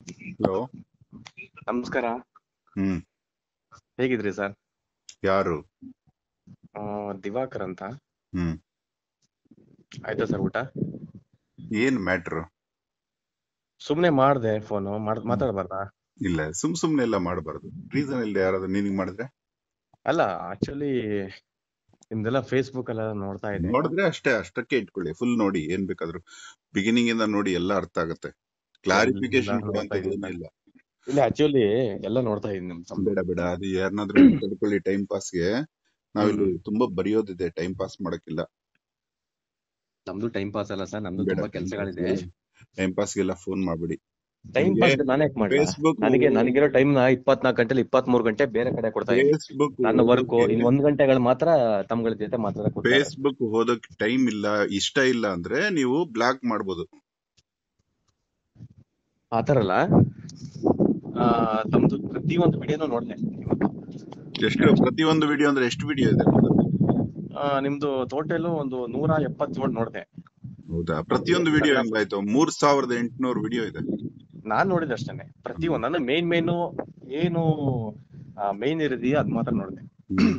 Hello ನಮಸ್ಕಾರ ಹ್ಮ್ ಹೇಗಿದ್ರಿ sir ಯಾರು ದಿವಾಕರ್ ಅಂತ ಹ್ಮ್ ಆಯ್ತಾ ಸರ್ ಊಟ ಏನ್ ಮ್ಯಾಟ್ರು ಸುಮ್ನೆ ಮಾಡ್ದೆ ಫೋನು ಮಾತಾಡಬಾರ್ದಾ ಇಲ್ಲ ಸುಮ್ ಸುಮ್ನೆ ಎಲ್ಲ ಮಾಡಬಾರ್ದು ರೀಸನ್ ಇಲ್ಲದೆ ಯಾರಾದ್ರೂ ನಿನಗ್ ಮಾಡಿದ್ರೆ ಅಲ್ಲ ಆಕ್ಚುಲಿ ನಿಮ್ದೆಲ್ಲ ಫೇಸ್ಬುಕ್ ಎಲ್ಲ ನೋಡ್ತಾ ಇದ್ದೆ ನೋಡಿದ್ರೆ ಅಷ್ಟೇ ಅಷ್ಟಕ್ಕೆ ಇಟ್ಕೊಳ್ಳಿ ಫುಲ್ ನೋಡಿ ಏನ್ ಬೇಕಾದ್ರೂ ಬಿಗಿನಿಂಗ್ ಇಂದ ನೋಡಿ ಎಲ್ಲ ಅರ್ಥ ಆಗುತ್ತೆ ಕ್ಲಾರಿಫಿಕೇಶನ್ ಎಲ್ಲ ನೋಡ್ತಾ ಕೊಡುವಂತದ್ದು ಇದ್ದೀನಿ. ಇಲ್ಲ ಇಲ್ಲ ಆಕ್ಚುಲಿ ಎಲ್ಲ ನೋಡ್ತಾ ಇದ್ದೀನಿ ನಿಮ್ ಸಂಬಂಧ ಬೇಡ ಬೇಡ ಅದು ಯಾರನ್ನಾದ್ರೂ ತಡ್ಕೊಳ್ಳಿ ಟೈಮ್ ಪಾಸ್ಗೆ ನಾವಿಲ್ಲಿ ತುಂಬಾ ಬರೆಯೋದಿದೆ ಟೈಮ್ ಪಾಸ್ ಮಾಡಕ್ಕಿಲ್ಲ ನಮ್ದು ಟೈಮ್ ಪಾಸ್ ಅಲ್ಲ ಸರ್ ನಮ್ದು ಬೇಡ ತುಂಬಾ ಕೆಲಸಗಳಿದೆ ಟೈಮ್ ಪಾಸ್ಗೆಲ್ಲ ಫೋನ್ ಮಾಡ್ಬಿಡಿ ಟೈಮ್ ನಿಮ್ಗೆ ಪಾಸ್ ನಾನು ಯಾಕೆ ಮಾಡ್ಲಾ ಫೇಸ್ಬುಕ್ ನನಗೆ ನನಗಿರೋ ಟೈಮ್ ನ ಇಪ್ಪತ್ನಾಲ್ಕು ಗಂಟೆಲಿ ಇಪ್ಪತ್ಮೂರು ಗಂಟೆ ಬೇರೆ ಕಡೆ ಕೊಡ್ತಾ ಇದ್ದೀನಿ ಫೇಸ್ಬುಕ್ ನನ್ನ ವರ್ಕ್ ಇನ್ ಒಂದ್ ಗಂಟೆಗಳು ಮಾತ್ರ ತಮ್ಗಳ ಜೊತೆ ಮಾತಾಡಕ್ ಕೊಡ್ತಾರೆ ಫೇಸ್ಬುಕ್ ಹೋದಕ್ ಟೈಮ್ ಇಲ್ಲ ಇಷ್ಟ ಇಲ್ಲ ಅಂದ್ರೆ ನೀವು ಬ್ಲಾಕ್ ಮಾಡ್ಬೋದು ಆತರ ಅಲ್ಲ ಆ, ತಮ್ದು ಪ್ರತಿಯೊಂದು ವಿಡಿಯೋನು ನೋಡ್ದೆ ಇವತ್ತು ಎಷ್ಟು ಪ್ರತಿಯೊಂದು ವಿಡಿಯೋ ಅಂದ್ರೆ ಎಷ್ಟು ವಿಡಿಯೋ ಇದೆ ಆ, ನಿಮ್ದು ಟೋಟಲ್ ಒಂದು ನೂರ ಎಪ್ಪತ್ತೇಳು ನೋಡ್ದೆ ಹೌದಾ ಪ್ರತಿಯೊಂದು ವಿಡಿಯೋ ಹೆಂಗಾಯ್ತು ಮೂರ್ ಸಾವಿರದ ಎಂಟುನೂರು ವಿಡಿಯೋ ಇದೆ ನಾನ್ ನೋಡಿದ ಅಷ್ಟೇನೆ ಪ್ರತಿಯೊಂದು ನನ್ನ ಮೇನ್ ಮೇನು ಏನು ಮೇನ್ ಇರಿದೆಯೋ ಅದ್ ಮಾತ್ರ ನೋಡಿದೆ ಹ್ಮ್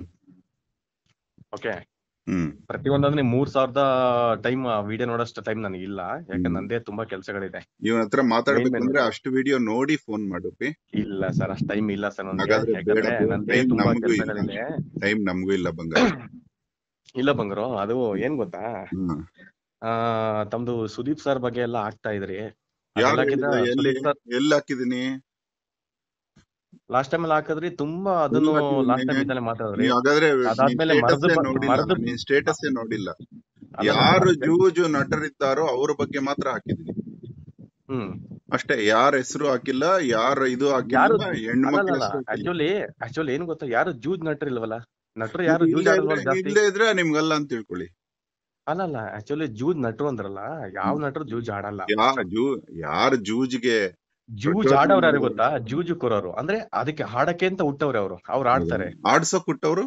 ಓಕೆ ಹ್ಮ್ ಪ್ರತಿಯೊಂದಂದ್ರೆ ಮೂರ್ ಸಾವಿರದ ಟೈಮ್ ವಿಡಿಯೋ ನೋಡೋಷ್ಟು ಟೈಮ್ ನನಗೆ ಇಲ್ಲ ಯಾಕಂದ್ರೆ ಹ್ಮ್. ನಂದೇ ತುಂಬಾ ಕೆಲಸಗಳಿದೆ ಇವನ ಹತ್ರ ಮಾತಾಡ್ಬೇಕು main ಅಂದ್ರೆ ಅಷ್ಟು ವಿಡಿಯೋ ನೋಡಿ ಫೋನ್ ಮಾಡು ಇಲ್ಲ ಸರ್ ಅಷ್ಟು ಟೈಮ್ ಇಲ್ಲ ಸರ್ ನನಗೆ ಹಾಗಾದ್ರೆ ಯಾಕಂದ್ರೆ ಬೇಡ, ನಂದೇ time ತುಂಬಾ ನಮಗೂ ಇಲ್ಲ. ಕೆಲಸಗಳಿದೆ ಟೈಮ್ ನಮಗೂ ಇಲ್ಲ ಬಂಗಾರ ಇಲ್ಲ ಬಂಗ್ರು ಅದು ಏನ್ ಗೊತ್ತಾ ಹ್ಮ್. ಆ ತಮ್ದು ಸುದೀಪ್ ಸರ್ ಬಗ್ಗೆ ಎಲ್ಲ ಆಗ್ತಾ ಇದ್ರಿ ಯಾರು ಹೇಳಿದ್ರು? ಎಲ್ಲಿ ಎಲ್ಲಿ ಹಾಕಿದೀನಿ ಲಾಸ್ಟ್ ಟೈಮ್ ಅಲ್ಲಿ ಹಾಕಿದ್ರಿ ತುಂಬಾ ಅದನ್ನು ಎಲ್ಲಿ ಹಾಕಿದೀನಿ? ಲಾಸ್ಟ್ ಟೈಮ್ ಇದನ್ನೇ ಮಾತಾಡಿದ್ರಿ ನೀವ್ ಹಾಗಾದ್ರೆ ಅದಾದ್ಮೇಲೆ ಮರ್ದು ಬ- ನೋಡಿಲ್ಲ ಮರ್ದು- ನೀನ್ ಸ್ಟೇಟಸ್ ನೋಡಿಲ್ಲ ಅಲ್ಲ, ಯಾರು ನಾನು- ಜೂಜು ನಟರಿದ್ದಾರೋ ಅವ್ರ ಬಗ್ಗೆ ಮಾತ್ರ ಹಾಕಿದೀನಿ ಹ್ಮ್ ಅಷ್ಟೇ ಯಾರ ಹೆಸರು ಹಾಕಿಲ್ಲ ಯಾರ ಇದು ಯಾರು ಹಾಕಿಲ್ಲ ಹೆಣ್ಣು ಮಕ್ಳ ಅಲ್ಲಲ್ಲ ಹೆಸ್ರು ಹಾಕಿಲ್ಲ. ಆಕ್ಚುಲಿ ಆಕ್ಚುಲಿ ಏನ್ ಗೊತ್ತಾ ಯಾರು ಜೂಜ್ ನಟರು ಇಲ್ವಲ್ಲ ನಟರು ಯಾರು ಜೂಜ್ ಇಲ್ಲೇ ಆಡಲ್ವಲ್ಲ ಇದ್ರೆ- ಜಾಸ್ತಿ ಇಲ್ಲೇ ಇದ್ರೆ ನಿಮ್ಗಲ್ಲ ಅಂತ ತಿಳ್ಕೊಳ್ಳಿ ಅಲ್ಲಲ್ಲ ಆಕ್ಚುಲಿ ಜೂಜ್ ನಟರು ಅಂದ್ರಲ್ಲ ಯಾವ ಹ್ಮ್. ನಟರು ಜೂಜ್ ಆಡಲ್ಲ ಯಾರ ಜೂ ಯಾರ ಜೂಜ್ಗೆ ಜೂಜ್ ಪ್ರಚೋದನೆ ಆಡೋರು ಯಾರು ಮಾಡೋರು. ಗೊತ್ತಾ ಜೂಜು ಕೊರೋರು ಅಂದ್ರೆ ಅದಕ್ಕೆ ಹಾಡಕ್ಕೆ ಅಂತ ಹುಟ್ಟವ್ರೆ ಅವರು ಅವ್ರು ಆಡ್ತಾರೆ ಆಡ್ಸೋ ಕೊಟ್ಟವ್ರು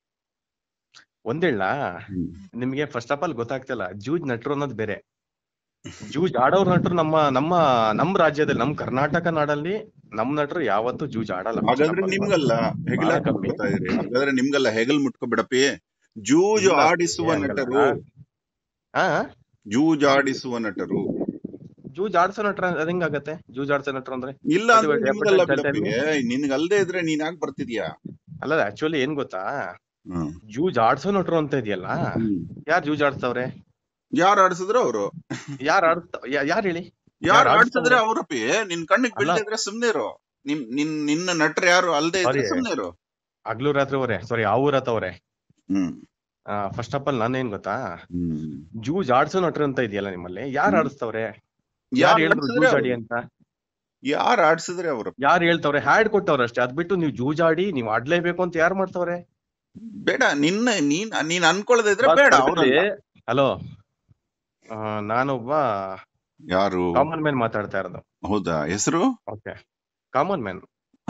ಒಂದೇಳ ನಿಮ್ಗೆ ಫಸ್ಟ್ ಆಫ್ ಆಲ್ ಗೊತ್ತಾಗ್ತಿಲ್ಲ ಜೂಜ್ ನಟರು ಅನ್ನೋದು ಬೇರೆ ಜೂಜ್ ಆಡೋರ್ ನಟರು ನಮ್ಮ ನಮ್ಮ ನಮ್ ರಾಜ್ಯದಲ್ಲಿ ನಮ್ ಕರ್ನಾಟಕ ನಾಡಲ್ಲಿ ನಮ್ ನಟರು ಯಾವತ್ತೂ ಜೂಜ್ ಆಡಲ್ಲ ಹಾಗಾದ್ರೆ ನಿಮ್ಗಲ್ಲ ಹೆಗಲ ಬಹಳ ಕಮ್ಮಿ. ಮುಟ್ಕೋತಾ ಇದ್ರಿ ಹಾಗಾದ್ರೆ ನಿಮ್ಗಲ್ಲ ಹೆಗಲ್ ಮುಟ್ಕೊಬಿಡಪ್ಪಿ ಜೂಜು ಇಲ್ಲ, ಆಡಿಸುವ ಹಂಗಲ್ಲ. ನಟರು ಆ ಜೂಜ್ ಆಡಿಸುವ ನಟರು ಜೂಜ್ ಆಡ್ಸೋ ನಟರ ಅದ್ ಹೆಂಗಾಗತ್ತೆ ಜೂಜ್ ಆಡ್ಸೋ ನಟರು ಅಂದ್ರೆ ಇಲ್ಲ ಅಂದ್ರೆ ಅದು ನಿಮ್ಗಲ್ಲ advertise ಬಿಡಪ್ಪಿ ನಿನ್ಗಲ್ದೇ ಇದ್ರೆ ನೀನ್ ಯಾಕೆ ಬರ್ತಿದ್ಯಾ ಅಲ್ಲ ಆಕ್ಚುಲಿ ಏನ್ ಗೊತ್ತಾ ಹ್ಮ್ ಜೂಜ್ ಆಡ್ಸೋ ನಟರು ಅಂತ ಇದೆಯಲ್ಲ ಯಾರ್ ಜೂಜ್ ಆಡ್ಸ್ತವ್ರೆ ಯಾರು ಆಡ್ಸಿದ್ರು ಅವರು ಯಾರ್ ಆಡ್ತ ಯಾ- ಯಾರ್ ಹೇಳಿ ಯಾರು ಯಾರ್ ಆಡ್ಸಿದ್ರೆ ಆಡ್ಸ್ತಾರೆ? ಅವ್ರಪ್ಪಿ ನಿನ್ ಕಣ್ಣಿಗೆ ಅಲ್ಲ. ಬೀಳ್ದಿದ್ರೆ ಸುಮ್ನೆ ಇರು ನಿಮ್ ನಿನ್ ನಿನ್ನ ನಟರು ಯಾರು ಅಲ್ದೇ ಇದ್ರೆ Sorry. ಸುಮ್ನೆ ಇರು ಹಗ್ಲು ರಾತ್ರಿ ಅವ್ರೆ ಸಾರಿ ಆ ಊರತ್ತವ್ರೆ ಹ್ಮ್ ಫಸ್ಟ್ ಆಫ್ ಆಲ್ ನಾನು ಏನ್ ಗೊತ್ತಾ ಹ್ಮ್ ಜೂಜ್ ಆಡ್ಸೋ ನಟರು ಅಂತ ಇದೆಯಲ್ಲ ನಿಮ್ಮಲ್ಲಿ ಯಾರ್ ಹ್ಮ್. ಆಡಿಸ್ತವ್ರೆ ಯಾರ್ ಯಾರು ಹೇಳಿದ್ರು ಆಡ್ಸಿದ್ರೆ ಜೂಜ್ ಆಡಿ ಅಂತ ಯಾರು ಆಡ್ಸಿದ್ರೆ ಅವರು ಯಾರ್ ಹೇಳ್ತವ್ರೆ ಹ್ಯಾಡ್ ಕೊಟ್ಟವ್ರೆ ಅಷ್ಟೇ ಅದ್ ಬಿಟ್ಟು ನೀವು ಜೂಜ್ ಆಡಿ ನೀವ್ ಆಡ್ಲೇಬೇಕು ಅಂತ ಯಾರ್ ಮಾಡ್ತವ್ರೆ ಬೇಡ ನಿನ್ನ ನೀನ್ ನೀನ್ ಅನ್ಕೊಳ್ಳದೆ ಇದ್ರೆ ಬೇಡ ಅವ್ರಲ್ಲ. ಹಲೋ ನಾನೊಬ್ಬ ಯಾರು ಕಾಮನ್ ಮ್ಯಾನ್ ಮಾತಾಡ್ತಾ ಇರೋದು ಹೌದಾ ಹೆಸರು ಓಕೆ ಕಾಮನ್ ಮ್ಯಾನ್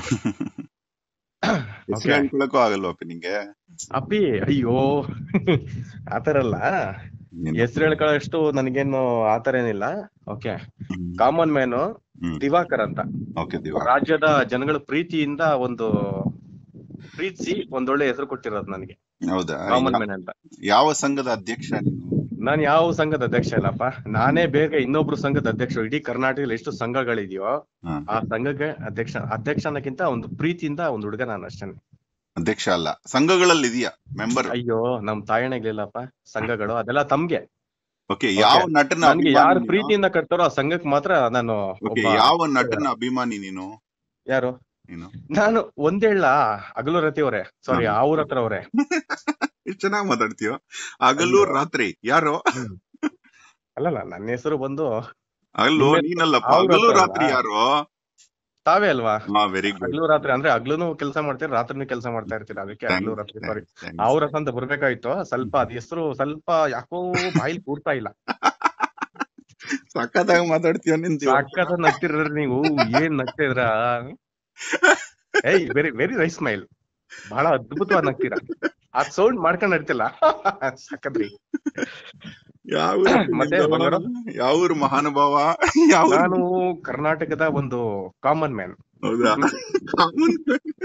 ಹೆಸರು ಹೇಳ್ಕೊಳಕ್ಕೂ ಆಗಲ್ವಪ್ಪ ನಿಂಗೆ ಅಪ್ಪಿ ಅಯ್ಯೋ ಆತರ ಅಲ್ಲ ನೀನು- ಹೆಸರು ಹೇಳ್ಕೊಳ್ಳೋಷ್ಟು ನನಗೇನು ಆತರ ಏನಿಲ್ಲ okay hmm. Common man hmm. Diwakar ಅಂತ ಓಕೆ ದಿವಾ ರಾಜ್ಯದ ಜನಗಳ ಪ್ರೀತಿಯಿಂದ ಒಂದು ಪ್ರೀತಿಸಿ ಒಂದೊಳ್ಳೆ ಹೆಸರು ಕೊಟ್ಟಿರೋದು ನನಗೆ ಹೌದಾ ಕಾಮನ್ ಯಾ- ಮ್ಯಾನ್ ಅಂತ ಯಾವ ಸಂಘದ ಅಧ್ಯಕ್ಷ ನೀನು ನಾನು ಯಾವ ಸಂಘದ ಅಧ್ಯಕ್ಷ ಇಲ್ಲಪ್ಪ ನಾನೇ ಬೇಗ ಇನ್ನೊಬ್ರು ಸಂಘದ ಅಧ್ಯಕ್ಷ ಇಡೀ ಕರ್ನಾಟಕದಲ್ಲಿ ಎಷ್ಟು ಸಂಘಗಳಿದೆಯೋ ಹಾ. ಆ ಸಂಘಕ್ಕೆ ಅಧ್ಯಕ್ಷ ಅಧ್ಯಕ್ಷ ಅನ್ನಕ್ಕಿಂತ ಒಂದು ಪ್ರೀತಿಯಿಂದ ಒಂದು ಹುಡುಗ ನಾನು ಅಷ್ಟೇ ಅಧ್ಯಕ್ಷ ಅಲ್ಲ ಸಂಘಗಳಲ್ಲಿ ಇದೆಯಾ ಮೆಂಬರ್ ಅಯ್ಯೋ ನಮ್ ತಾಯಣಗಳಿಲ್ಲಪ್ಪ ಸಂಘಗಳು ಅದೆಲ್ಲ ತಮ್ಗೆ ಓಕೆ ಯಾವ ನಟನ ನನ್ಗೆ ಯಾರು ಅಭಿಮಾನಿ ನೀನು? ಪ್ರೀತಿಯಿಂದ ಕಟ್ತಾರೋ ಆ ಸಂಘಕ್ಕೆ ಮಾತ್ರ ನಾನು ಓಕೆ ಒಬ್ಬ ಯಾವ ನಟನ ಅಭಿಮಾನಿ ನೀನು ಯಾರು ನೀನು ನಾನು ಒಂದೇಳ ಹಗಲು ರತಿ ಅವರೇ ಸಾರಿ ಹಾ. ಅವ್ರ ಹತ್ರ ಅವ್ರೆ ಎಷ್ಟು ಚೆನ್ನಾಗಿ ಮಾತಾಡ್ತೀಯೋ ಹಗಲು ಅಯ್ಯೋ. ರಾತ್ರಿ ಯಾರು ಅಲ್ಲಲ್ಲ ನನ್ನ ಹೆಸರು ಬಂದು ಹಗಲು ನಿನ್ನೆ- ನೀನಲ್ಲಪ್ಪ ಅವ್ರ ಹಗಲು ಹತ್ರ ರಾತ್ರಿ ಅಲ್ಲ. ಯಾರು ತಾವೇ ಅಲ್ವಾ ಹಾ ವೆರಿ ಗುಡ್ ಹಗಲು ರಾತ್ರಿ ಅಂದ್ರೆ ಹಗ್ಲೂನು ಕೆಲಸ ಮಾಡ್ತೀರಿ ರಾತ್ರಿನೂ ಕೆಲಸ ಮಾಡ್ತಾ ಇರ್ತೀರಿ ಅದಕ್ಕೆ ಹಗಲು ರಾತ್ರಿ ಸಾರಿ ಅವ್ರ ಹತ್ರ ಅಂತ ಬರ್ಬೇಕಾಯ್ತು ಸ್ವಲ್ಪ ಅದ್ ಹೆಸರು ಸ್ವಲ್ಪ ಯಾಕೋ ಬಾಯಿಲ್ ಕೂರ್ತಾ ಇಲ್ಲ ಸಖತ್ತಾಗಿ ಮಾತಾಡ್ತೀಯ ನಿನ್ ಸಕ್ಕತ್ತ ನಗ್ತಿರ ನೀವು ಏನ್ ನಗ್ತಿದ್ರ ಏಯ್ ವೆರಿ ವೆರಿ ನೈಸ್ ಸ್ಮೈಲ್ ಬಹಳ ಅದ್ಭುತವಾಗಿ ನಗ್ತೀರಾ ಆ ಸೌಂಡ್ ಮಾಡ್ಕೊಂಡ್ ಇರ್ತಿಲ್ಲ ಸಕ್ಕದ್ರಿ ಯಾವ ಊರಪ್ಪ ಮತ್ತೆ ನಿಂದು? ಬಂಗಾರ? ಯಾವ ಊರು ಮಹಾನುಭಾವ ಯಾವ ಊರು? ನಾನು ಕರ್ನಾಟಕದ ಒಂದು ಕಾಮನ್ ಮ್ಯಾನ್ ಹೌದಾ ಕಾಮನ್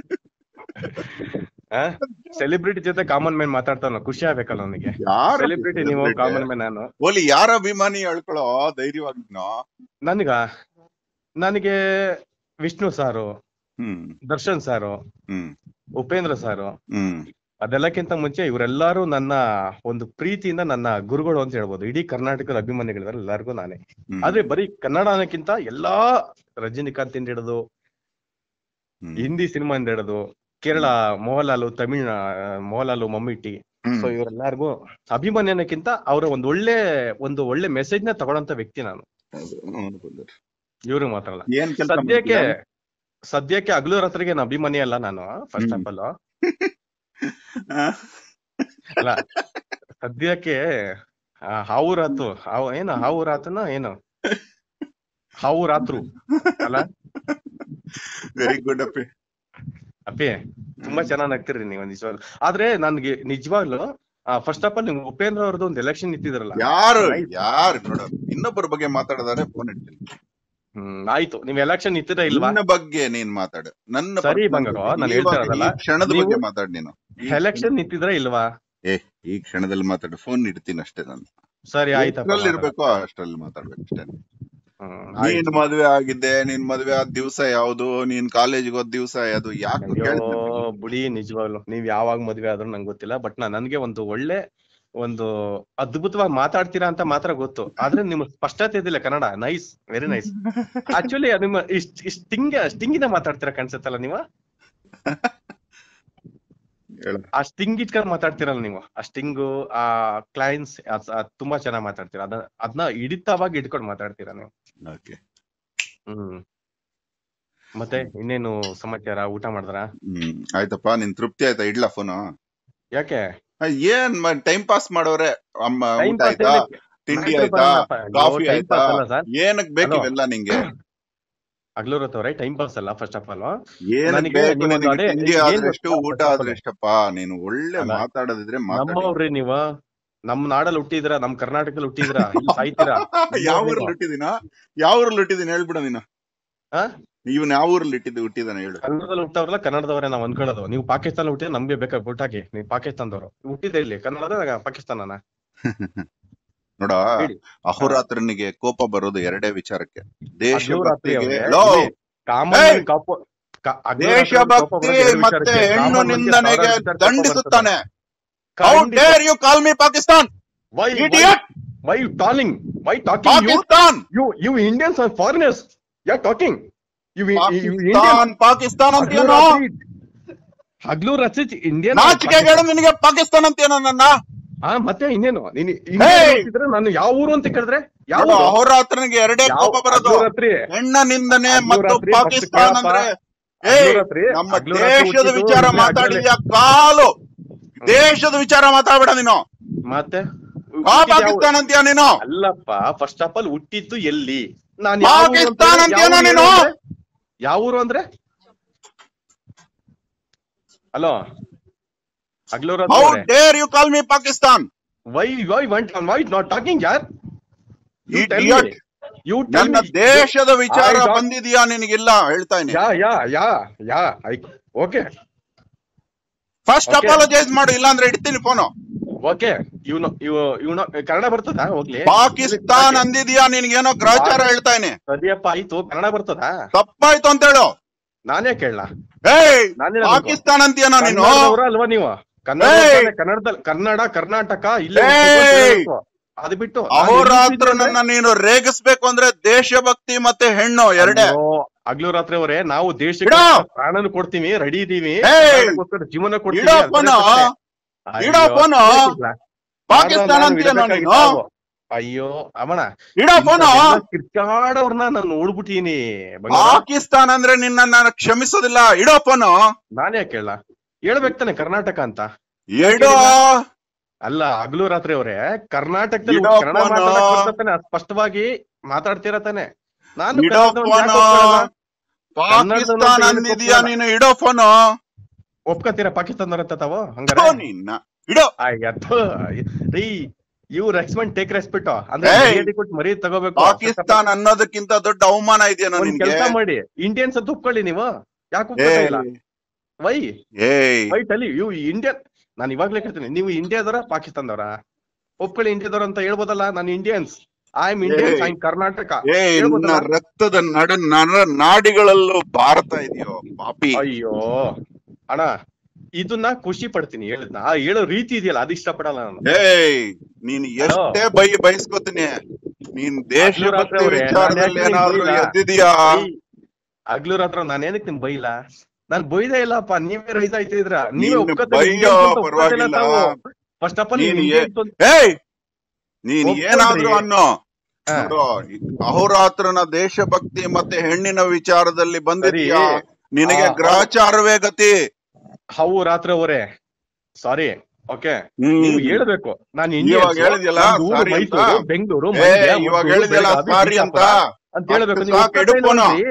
ಸೆಲೆಬ್ರಿಟಿ ಜೊತೆ ಕಾಮನ್ ಮ್ಯಾನ್ ಮಾತಾಡ್ತಾನ ಖುಷಿ ಆಗ್ಬೇಕಲ್ಲ ನನಗೆ ಯಾರ ಸೆಲೆಬ್ರಿಟಿ ನೀವು ಕಾಮನ್ ಮ್ಯಾನ್ ನಾನು ಓಲಿ ಯಾರ ಅಭಿಮಾನಿ ಹೇಳ್ಕೊಳೋ ಧೈರ್ಯವಾಗಿ ನೋ ನನ್ಗ ನನಗೆ ವಿಷ್ಣು ಸಾರು ಹ್ಮ್ ದರ್ಶನ್ ಸಾರು ಹ್ಮ್ ಉಪೇಂದ್ರ ಸಾರು ಹ್ಮ್ ಅದೆಲ್ಲಕ್ಕಿಂತ ಮುಂಚೆ ಇವರೆಲ್ಲರೂ ನನ್ನ ಒಂದು ಪ್ರೀತಿಯಿಂದ ನನ್ನ ಗುರುಗಳು ಅಂತ ಹೇಳ್ಬೋದು ಇಡೀ ಕರ್ನಾಟಕದ ಅಭಿಮಾನಿಗಳಿದ್ದಾರೆ ಎಲ್ಲರಿಗೂ ನಾನೇ ಹ್ಮ್. ಆದ್ರೆ ಬರೀ ಕನ್ನಡ ಅನ್ನಕ್ಕಿಂತ ಎಲ್ಲಾ ರಜನಿಕಾಂತ್ ಇಂದ ಹಿಡಿದು ಹ್ಮ್. ಹಿಂದಿ ಸಿನಿಮಾ ಇಂದ ಹಿಡಿದು ಕೇರಳ ಮೋಹನ್ಲಾಲ್ ತಮಿಳ್ ಮೋಹನ್ಲಾಲ್ ಮಮ್ಮಿಟಿ ಹ್ಮ್. ಸೊ ಇವರೆಲ್ಲರಿಗೂ ಅಭಿಮಾನಿ ಅನ್ನಕ್ಕಿಂತ ಅವರ ಒಂದು ಒಳ್ಳೆ ಒಂದು ಒಳ್ಳೆ ಮೆಸೇಜ್ ನ ತಗೊಳಂತ ವ್ಯಕ್ತಿ ನಾನು ಹೌದು, ಹೌದು ಬಂದವ್ರು. ಇವ್ರಿಗೆ ಮಾತ್ರಲ್ಲ ಏನ್ ಕೆಲಸ ಸದ್ಯಕ್ಕೆ ಸದ್ಯಕ್ಕೆ ಹಗಲು ರಾತ್ರಿಗೆ ನಾನು ಅಭಿಮಾನಿ ಅಲ್ಲ ನಾನು ಫಸ್ಟ್ ಆಫ್ ಆಲ್ ಅಲ್ಲ ಸದ್ಯಕ್ಕೆ ಆ, ಹಾವು ರಾತು ಹಾವು ಏನು ಹಾವು ರಾತನ ಏನು ಹಾವು ರಾತ್ರು ಅಲ್ಲ ವೆರಿ ಗುಡ್ ಅಪ್ಪಿ ಅಪ್ಪಿ ತುಂಬಾ ಚೆನ್ನಾಗ್ ನಗ್ತಿರಿ ನೀವು ನಿಜವಾಗ್ಲು ಆದ್ರೆ ನನ್ಗೆ ನಿಜವಾಗ್ಲು ಫಸ್ಟ್ ಆಫ್ ಆಲ್ ನಿಮ್ಗೆ ಉಪೇಂದ್ರ ಅವ್ರದ್ದು ಒಂದು ಎಲೆಕ್ಷನ್ ನಿಂತಿದ್ರಲ್ಲ ಯಾರು Right. ಯಾರು ನೋಡ ಇನ್ನೊಬ್ಬರ ಬಗ್ಗೆ ಮಾತಾಡದಾರೆ ಫೋನ್ ಇಡ್ತೀನಿ ಹ್ಮ್ ಆಯ್ತು ನೀವ್ ಎಲೆಕ್ಷನ್ ನಿಂತಿರ ಇಲ್ವಾ ನನ್ನ ಬಗ್ಗೆ ನೀನ್ ಮಾತಾಡು ನನ್ನ ಸರಿ personal ಬಂಗಾರು, ಬಗ್ಗೆ. ನಾನ್ ಇವಾಗ ಹೇಳ್ತಾ ಇರೋದಲ್ಲ, ಈ ಕ್ಷಣದ ನೀವು- ಬಗ್ಗೆ ಮಾತಾಡ್ ನೀನು ಈ ಎಲೆಕ್ಷನ್ ನಿಂತಿದ್ರ ಇಲ್ವಾ ಏ ಈ ಕ್ಷಣದಲ್ಲಿ ಮಾತಾಡು ಫೋನ್ ಇಡ್ತೀನಿ ಅಷ್ಟೇ ನಾನು ಸರಿ ಆಯ್ತಪ್ಪ ಎಷ್ಟ್ರಲ್ಲಿ ಇರ್ಬೇಕು ಅಷ್ಟ್ರಲ್ಲಿ ಮಾತಾಡ್ಬೇಕು ಅಷ್ಟೇ ಹ್ಮ್, ನೀನ್ ಆಯ್ತು. ಮದ್ವೆ ಆಗಿದ್ದೆ ನೀನ್ ಮದ್ವೆ ಆದ ದಿವ್ಸ ಯಾವ್ದು ನೀನ್ ಕಾಲೇಜ್ಗೆ ಹೋದ್ ದಿವ್ಸ ಯಾವ್ದು ಯಾಕೆ ಅಯ್ಯೋ ಬುಡಿ ನಿಜವಾಗ್ಲು ನೀವ್ ಯಾವಾಗ ಮದ್ವೆ ಆದ್ರೂ ನಂಗೆ ಗೊತ್ತಿಲ್ಲ ಬಟ್ ನಾ ನನ್ಗೆ ಒಂದು ಒಳ್ಳೆ ಒಂದು ಅದ್ಭುತವಾಗಿ ಮಾತಾಡ್ತೀರಾ ಅಂತ ಮಾತ್ರ ಗೊತ್ತು ಆದ್ರೆ ನಿಮ್ ಸ್ಪಷ್ಟತೆ ಇದಿಲ್ಲ Kannada nice very nice actually ನಿಮ್ಮ ಇಷ್ಟ ಸ್ಟಿಂಗ್ ಸ್ಟಿಂಗಿನ ಮಾತಾಡ್ತೀರಾ ಕಾಣಿಸುತ್ತಲ್ಲ ನೀವು ಹೇಳು. ಆ ಸ್ಟಿಂಗ್ ಇಟ್ಕೊಂಡ್ ಮಾತಾಡ್ತಿರಲ್ಲ ನೀವು ಆ ಸ್ಟಿಂಗು ಆ ಕ್ಲೈನ್ಸ್ ತುಂಬಾ ಚೆನ್ನಾಗಿ ಮಾತಾಡ್ತೀರಾ ಅದ ಅದನ್ನ ಹಿಡಿತವಾಗಿ ಇಟ್ಕೊಂಡ್ ಮಾತಾಡ್ತೀರಾ ನೀವು Okay. ಹ್ಮ್ ಮತ್ತೆ ಇನ್ನೇನು ಸಮಾಚಾರ ಊಟ ಮಾಡಿದ್ರ ಹ್ಮ್ ಆಯ್ತಪ್ಪ ನಿನ್ ತೃಪ್ತಿ ಆಯ್ತಾ ಇಡ್ಲಾ ಫೋನು ಯಾಕೆ ಏನ್ ಟೈಮ್ ಪಾಸ್ ಮಾಡೋರೆ ಅಮ್ಮ Time ಊಟ pass ಆಯ್ತಾ ಏನಕ್ಕೆ? ತಿಂಡಿ Matter ಆಯ್ತಾ ಬರಲ್ಲಪ್ಪ. ಅಯ್ಯೋ, ಕಾಫಿ time ಆಯ್ತಾ pass ಅಲ್ಲ sir. ಏನಕ್ ಬೇಕು Hello. ಇವೆಲ್ಲ ನಿಂಗೆ ಹಗ್ಲೂರತ್ತವ್ರೆ ಟೈಮ್ ಪಾಸ್ ಅಲ್ಲ ಫಸ್ಟ್ ಆಫ್ ಆಲ್ ಏನಕ್ ನನಗೆ ಬೇಕು ನೀವು ನಿನಗೆ ಅದೇ ತಿಂಡಿ ಏನ್ ಆದ್ರೆ ಎಷ್ಟು ಗೊತ್ತಾ? ಊಟ ಆದ್ರೆ ಎಷ್ಟಪ್ಪ ನೀನು ಒಳ್ಳೆ ಅಲ್ಲ. ಮಾತಾಡೋದಿದ್ರೆ ಮಾತಾಡಿ ನಮ್ಮವ್ರಿ ನೀವ ನಮ್ ನಾಡಲ್ಲಿ ಹುಟ್ಟಿದ್ರ ನಮ್ ಕರ್ನಾಟಕದಲ್ಲಿ ಹುಟ್ಟಿದ್ರ ಇಲ್ಲಿ ಸಾಯ್ತೀರಾ ಯಾವ ಊರಲ್ಲಿ ಹುಟ್ಟಿದಿನ ಯಾವ ಊರಲ್ಲಿ ಹುಟ್ಟಿದೀನಿ ಹೇಳ್ಬಿಡ ನೀನು ಆ? ಇವನ್ ಯಾವ ಊರಲ್ಲಿ ಇಟ್ಟಿದ್ದು ಹುಟ್ಟಿದಾನೆ ಹೇಳು ಕನ್ನಡದಲ್ಲಿ ಹುಟ್ಟವ್ರಲ್ಲ ಕನ್ನಡದವರೇ ನಾವ್ ಅನ್ಕೊಳ್ಳೋದು ನೀವು ಪಾಕಿಸ್ತಾನ ಹುಟ್ಟಿದ್ರೆ ನಮ್ಗೆ ಬೇಕಾ ಹಾಕಿ ನೀವು ಪಾಕಿಸ್ತಾನದವರು ಹುಟ್ಟಿದೆ ಇಲ್ಲಿ ಕನ್ನಡದ ಪಾಕಿಸ್ತಾನನ ನೋಡ ಹೇಳಿ. ಅಹೋರಾತ್ರನಿಗೆ ಕೋಪ ಬರೋದು ಎರಡೇ ವಿಚಾರಕ್ಕೆ ಅಗ್ಲೂರಾತ್ರಿ ದೇಶಭಕ್ತಿಗೆ ಅವ್ರೆ, ಲೋ, ಇಲ್ಲಿ ಕಾಮನ್ ಏಯ್! ಕಾಪು- ಕ- ಅಗ್ಲೂರಾತ್ರಿ ಕೋಪ ದೇಶಭಕ್ತಿ ಬರೋದು ಎರಡು ಮತ್ತೆ ವಿಚಾರಕ್ಕೆ. ಹೆಣ್ಣು ಕಾಮನ್ ಮನುಷ್ಯ ನಿಂದನೆಗೆ ಸಾವಿರಾರು ವಿಚಾರಕ್ಕೆ ಕೋಪ ದಂಡಿಸುತ್ತಾನೆ ಬರ್ತದೆ. ಹೌ ಖಂಡಿತ. Dare you call me Pakistan Why, why, idiot why you calling? Why talking you? Pakistan You, you Indians are foreigners. You're talking. You, you, you Indians. Pakistan Pakistan ಅಂತೇನೋ ಹಗ್ಲು ರಚಿತ್ ಇಂಡಿಯನ್ ನಾಚಿಕೆ ಹೇಳು ನಿನಗೆ ಪಾಕಿಸ್ತಾನ್ ಅಂತೇನೋ ನನ್ನ ಹಾ ಮತ್ತೆ ಇನ್ನೇನು ನೀನು Hey! ಇಂಡಿಯನ್ ಅಂತಿದ್ರೆ ನಾನು ಯಾವ ಊರು ಅಂತ ಕೇಳಿದ್ರೆ ಯಾವ ನೋಡು, ಊರು? ಅಹೋರಾತ್ರನಿಗೆ ಎರಡೇ ಯಾವ- ಕೋಪ ಬರೋದು ಹಗ್ಲೂರಾತ್ರಿ. ಹೆಣ್ಣ ನಿಂದನೆ ಮತ್ತು ಹಗ್ಲೂರಾತ್ರಿ ಪಾಕಿಸ್ತಾನ್ first ಅಂದ್ರೆ ಕೇಳಪ್ಪ. ಏಯ್ ಹಗ್ಲೂರಾತ್ರಿ, ನಮ್ಮ ಹಗ್ಲೂರಾತ್ರಿ ದೇಶದ ಹುಟ್ಟಿದ್ದು ವಿಚಾರ ಇಲ್ಲಿ ಮಾತಾಡಿದ್ಯಾ ಕಾಲು ದೇಶದ ವಿಚಾರ ಮಾತಾಡ್ಬೇಡ ನೀನು ಮತ್ತೆ ಆ ಹುಟ್ಟಿದ್ದು ಯಾವ- ಪಾಕಿಸ್ತಾನ್ ಅಂತೀಯ ನೀನು ಅಲ್ಲಪ್ಪ ಫಸ್ಟ್ ಆಫ್ ಆಲ್ ಹುಟ್ಟಿದ್ದು ಎಲ್ಲಿ ನಾನು ಯಾವ ಊರು ಅಂತ ಪಾಕಿಸ್ತಾನ್ ಹೇಳಿದ್ರೆ ಅಂತೀಯನೋ ಯಾವ ಊರು ನೀನು? ಅಂದ್ರೆ? ಯಾವ ಊರು ಅಂದ್ರೆ ಹಲೋ ಹಗ್ಲೂರಾತ್ರಿ ಹೌ ಅವ್ರೆ. Dare you call me Pakistan why why went on why not talking yaar you tell Idiot. me you tell ನನ್ನ me ದೇಶದ ವಿಚಾರ I don't- ಬಂದಿದ್ಯಾ ನಿನಗಿಲ್ಲ ಹೇಳ್ತಾ ಇದೀನಿ yeah yeah yeah yeah I okay first Okay. Apologise ಮಾಡು ಇಲ್ಲಾಂದ್ರೆ ಇಡ್ತೀನಿ phone okay you know you you know Kannada ಬರ್ತದಾ ಹೋಗ್ಲಿ ಪಾಕಿಸ್ತಾನ್ ಅಂದಿದ್ಯಾ ನಿನ್ಗೇನೋ ಗ್ರಹಚಾರ ಹೇಳ್ತಾ ಇದೀನಿ ಸರಿಯಪ್ಪ ಆಯ್ತು ಕನ್ನಡ ಬರ್ತದಾ ತಪ್ಪಾಯ್ತು ಅಂತ ಹೇಳು ನಾನೇ ಕೇಳಲ್ಲ ಏಯ್ ನಾನೇ ಪಾಕಿಸ್ತಾನ್ ಅಂತೀಯನೋ ನೀನು ಕನ್ನಡದವ್ರ ಅಲ್ವಾ ನೀವು ಕನ್ನಡ ಏಯ್! ಕನ್ನಡದಲ್ಲಿ ಕನ್ನಡ ಕರ್ನಾಟಕ ಇಲ್ಲೇ ಏಯ್! ಹುಟ್ಟಿದ್ದು ಅದು ಬಿಟ್ಟು ನಾನು ಅಹೋರಾತ್ರ ಎಲ್ಲಿ ನನ್ನ ನೀನು ರೇಗಿಸ್ಬೇಕು ಅಂದ್ರೆ ದೇಶಭಕ್ತಿ ಮತ್ತೆ ಹೆಣ್ಣು ಎರಡೇ ಅಯ್ಯೋ, ಹಗ್ಲು ರಾತ್ರಿ ಅವರೇ ನಾವು ದೇಶಕ್ಕೆ ಇಡೋ! ಪ್ರಾಣನ ಕೊಡ್ತೀವಿ ರೆಡಿ ಇದೀವಿ ಏಯ್! ಕರ್ನಾಟಕಕ್ಕೋಸ್ಕರ ಜೀವನ ಕೊಡ್ತೀವಿ ಇಡೋ ಅಲ್ವೇ ಫೋನು. ಅಷ್ಟೇ. ಇಡೋ ಅಯ್ಯೋ, ಫೋನು. ಬೇಕಿಲ್ಲ. ಪಾಕಿಸ್ತಾನ ನಾನು ಅಂತೀಯನೋ ಇಡಬೇಕಾಗಿತ್ತು ನೀನು ನಾವು. ಅಯ್ಯೋ ಅಮಣ ಇಡ ಫೋನು ಕಿರ್ಚಾಡೋರ್ನ ನಾನು ನೋಡ್ಬಿಟ್ಟೀನಿ ಪಾಕಿಸ್ತಾನ್ ಅಂದ್ರೆ ನಿನ್ನ ನಾನು ಕ್ಷಮಿಸೋದಿಲ್ಲ ಇಡೋ ಫೋನು ನಾನೇ ಕೇಳ ಹೇಳ್ಬೇಕು ತಾನೆ ಕರ್ನಾಟಕ ಅಂತ ಇಡೋ ಅಲ್ಲ ಹಗಲು ರಾತ್ರಿ ಅವರೇ ಕರ್ನಾಟಕದಲ್ಲಿ ಇಡೋ ಕನ್ನಡ ಫೋನು. ಮಾತಾಡಕ್ ಬರ್ತಾನೆ ಸ್ಪಷ್ಟವಾಗಿ ಮಾತಾಡ್ತೀರ ತಾನೆ ನಾನು ಇಡೋ ಕನ್ನಡದವ್ನ್ ಯಾಕ್ ಫೋನು ಒಪ್ಕೊಳಲ್ಲ? ಪಾಕಿಸ್ತಾನ್ ಕನ್ನಡದವ್ನು ಅಂದಿದ್ಯಾ ಅಂತ ನೀನು ಇಡೋ ಫೋನು ಒಪ್ಕೊತೀರಾ ಪಾಕಿಸ್ತಾನದವ್ರ ಅಂತ ತಾವು ಥು ಹಂಗಾರೆ ನಿನ್ನ ಇಡೋ ಅಯ್ಯೋ ರೀ ಇವ್ ರೆಸ್ಪೆಕ್ಟ್ ಟೇಕ್ ರೆಸ್ಪೆಕ್ಟ್ ಅಂದ್ರೆ ಏಯ್! ಮರ್ಯಾದೆ ಕೊಟ್ಟು ಮರಿ ತಗೋಬೇಕು ಪಾಕಿಸ್ತಾನ್ ಅನ್ನೋದಕ್ಕಿಂತ ದೊಡ್ಡ ಅವಮಾನ ಇದೆಯಾ ಒಂದ್ ನಿನ್ಗೆ ಕೆಲಸ ಮಾಡಿ ಇಂಡಿಯನ್ಸ್ ಅಂತ ಒಪ್ಕೊಳ್ಳಿ ನೀವು ಯಾಕೆ ಏ ಒಪ್ಕೊತಾ ಇಲ್ಲ ವೈ ಏಯ್ ವೈ ಟಲಿ ಇವ್ ಇಂಡಿಯನ್ ನಾನು ಇವಾಗ್ಲೇ ಕೇಳ್ತೀನಿ ನೀವು ಇಂಡಿಯಾದವರ ಪಾಕಿಸ್ತಾನದವರ ಒಪ್ಕೊಳ್ಳಿ ಇಂಡಿಯಾದವ್ರ ಅಂತ ಹೇಳ್ಬೋದಲ್ಲ ನಾನು Indians I am Indians I Karnataka ಏ ನಿನ್ನ ಹೇಳ್ಬೋದಲ್ಲ? ರಕ್ತದ ನಡ ನರ ನಾಡಿಗಳಲ್ಲೂ ಭಾರತ ಇದೆಯೋ ಪಾಪಿ ಅಯ್ಯೋ ಅಣ್ಣ ಇದನ್ನ ಖುಷಿ ಪಡ್ತೀನಿ ಹೇಳಿದ್ನ ಆ ಹೇಳೋ ರೀತಿ ಇದೆಯಲ್ಲ ಅದು ಇಷ್ಟಪಡಲ್ಲ ನಾನು ಏಯ್ ನೀನ್ ಎಷ್ಟೇ ಬೈ ಬಯಸ್ಕೋತೀನಿ ನೀನ್ ದೇಶಭಕ್ತಿ ಅವ್ರೆ, ವಿಚಾರದಲ್ಲಿ ನಾನ್ ಯಾಕೆ ಏನಾದ್ರೂ ಬೈಲ? ಎದ್ದಿದ್ಯಾ ಹಗ್ಲೂರ್ ಹತ್ರ ನಾನು ಏನಕ್ಕೆ ನಿಮ್ ಬೈಲ ನಾನ್ ಬೈದೇ ಇಲ್ಲಪ್ಪ ನೀವೇ ರೈತ ಆಯ್ತಿದ್ರ ನೀವೇ ನೀನು ಒಪ್ಕೊತೀರಿ, ಬೈಯೋ, Indians ಅಂತ ಒಪ್ಕೊತಿಲ್ಲ ಪರವಾಗಿಲ್ಲ. ತಾವು ಫಸ್ಟ್ ಆಫ್ ಆಲ್ ನೀನ್ ನೀವು ಏ- Indians ಅಂತ- ಏಯ್ ನೀನ್ ಒಪ್ಕೊಳ್ರಿ. ಏನಾದ್ರೂ ಅನ್ನೋ ಹಾ. ನೋಡು ಅಹೋರಾತ್ರನ ದೇಶಭಕ್ತಿ ಮತ್ತೆ ಹೆಣ್ಣಿನ ವಿಚಾರದಲ್ಲಿ ಬಂದಿದ್ಯಾ ಸರಿ. ನಿನಗೆ ಆ, ಗ್ರಹಚಾರವೇ ಗತಿ ಹವು ರಾತ್ರಿ ಅವರೇ ಸಾರಿ ಓಕೆ ಹ್ಮ್. ನೀವು ಹೇಳ್ಬೇಕು ನಾನು ಇವಾಗ ಹೇಳಿದ್ಯಲ್ಲ, sorry ಅಂತ. ಮೈಸೂರು ಬೆಂಗಳೂರು ಏ ಇವಾಗ ಹೇಳಿದ್ಯಲ್ಲ ಸಾರಿ ಅಂತ ಅಂತ ಹೇಳ್ಬೇಕು ಅಷ್ಟು ನೀವು ಸಾಕು, ಒಪ್ಕೊತಾ ಎಡುಪೋನು. ಇಲ್ವಲ್ರಿ?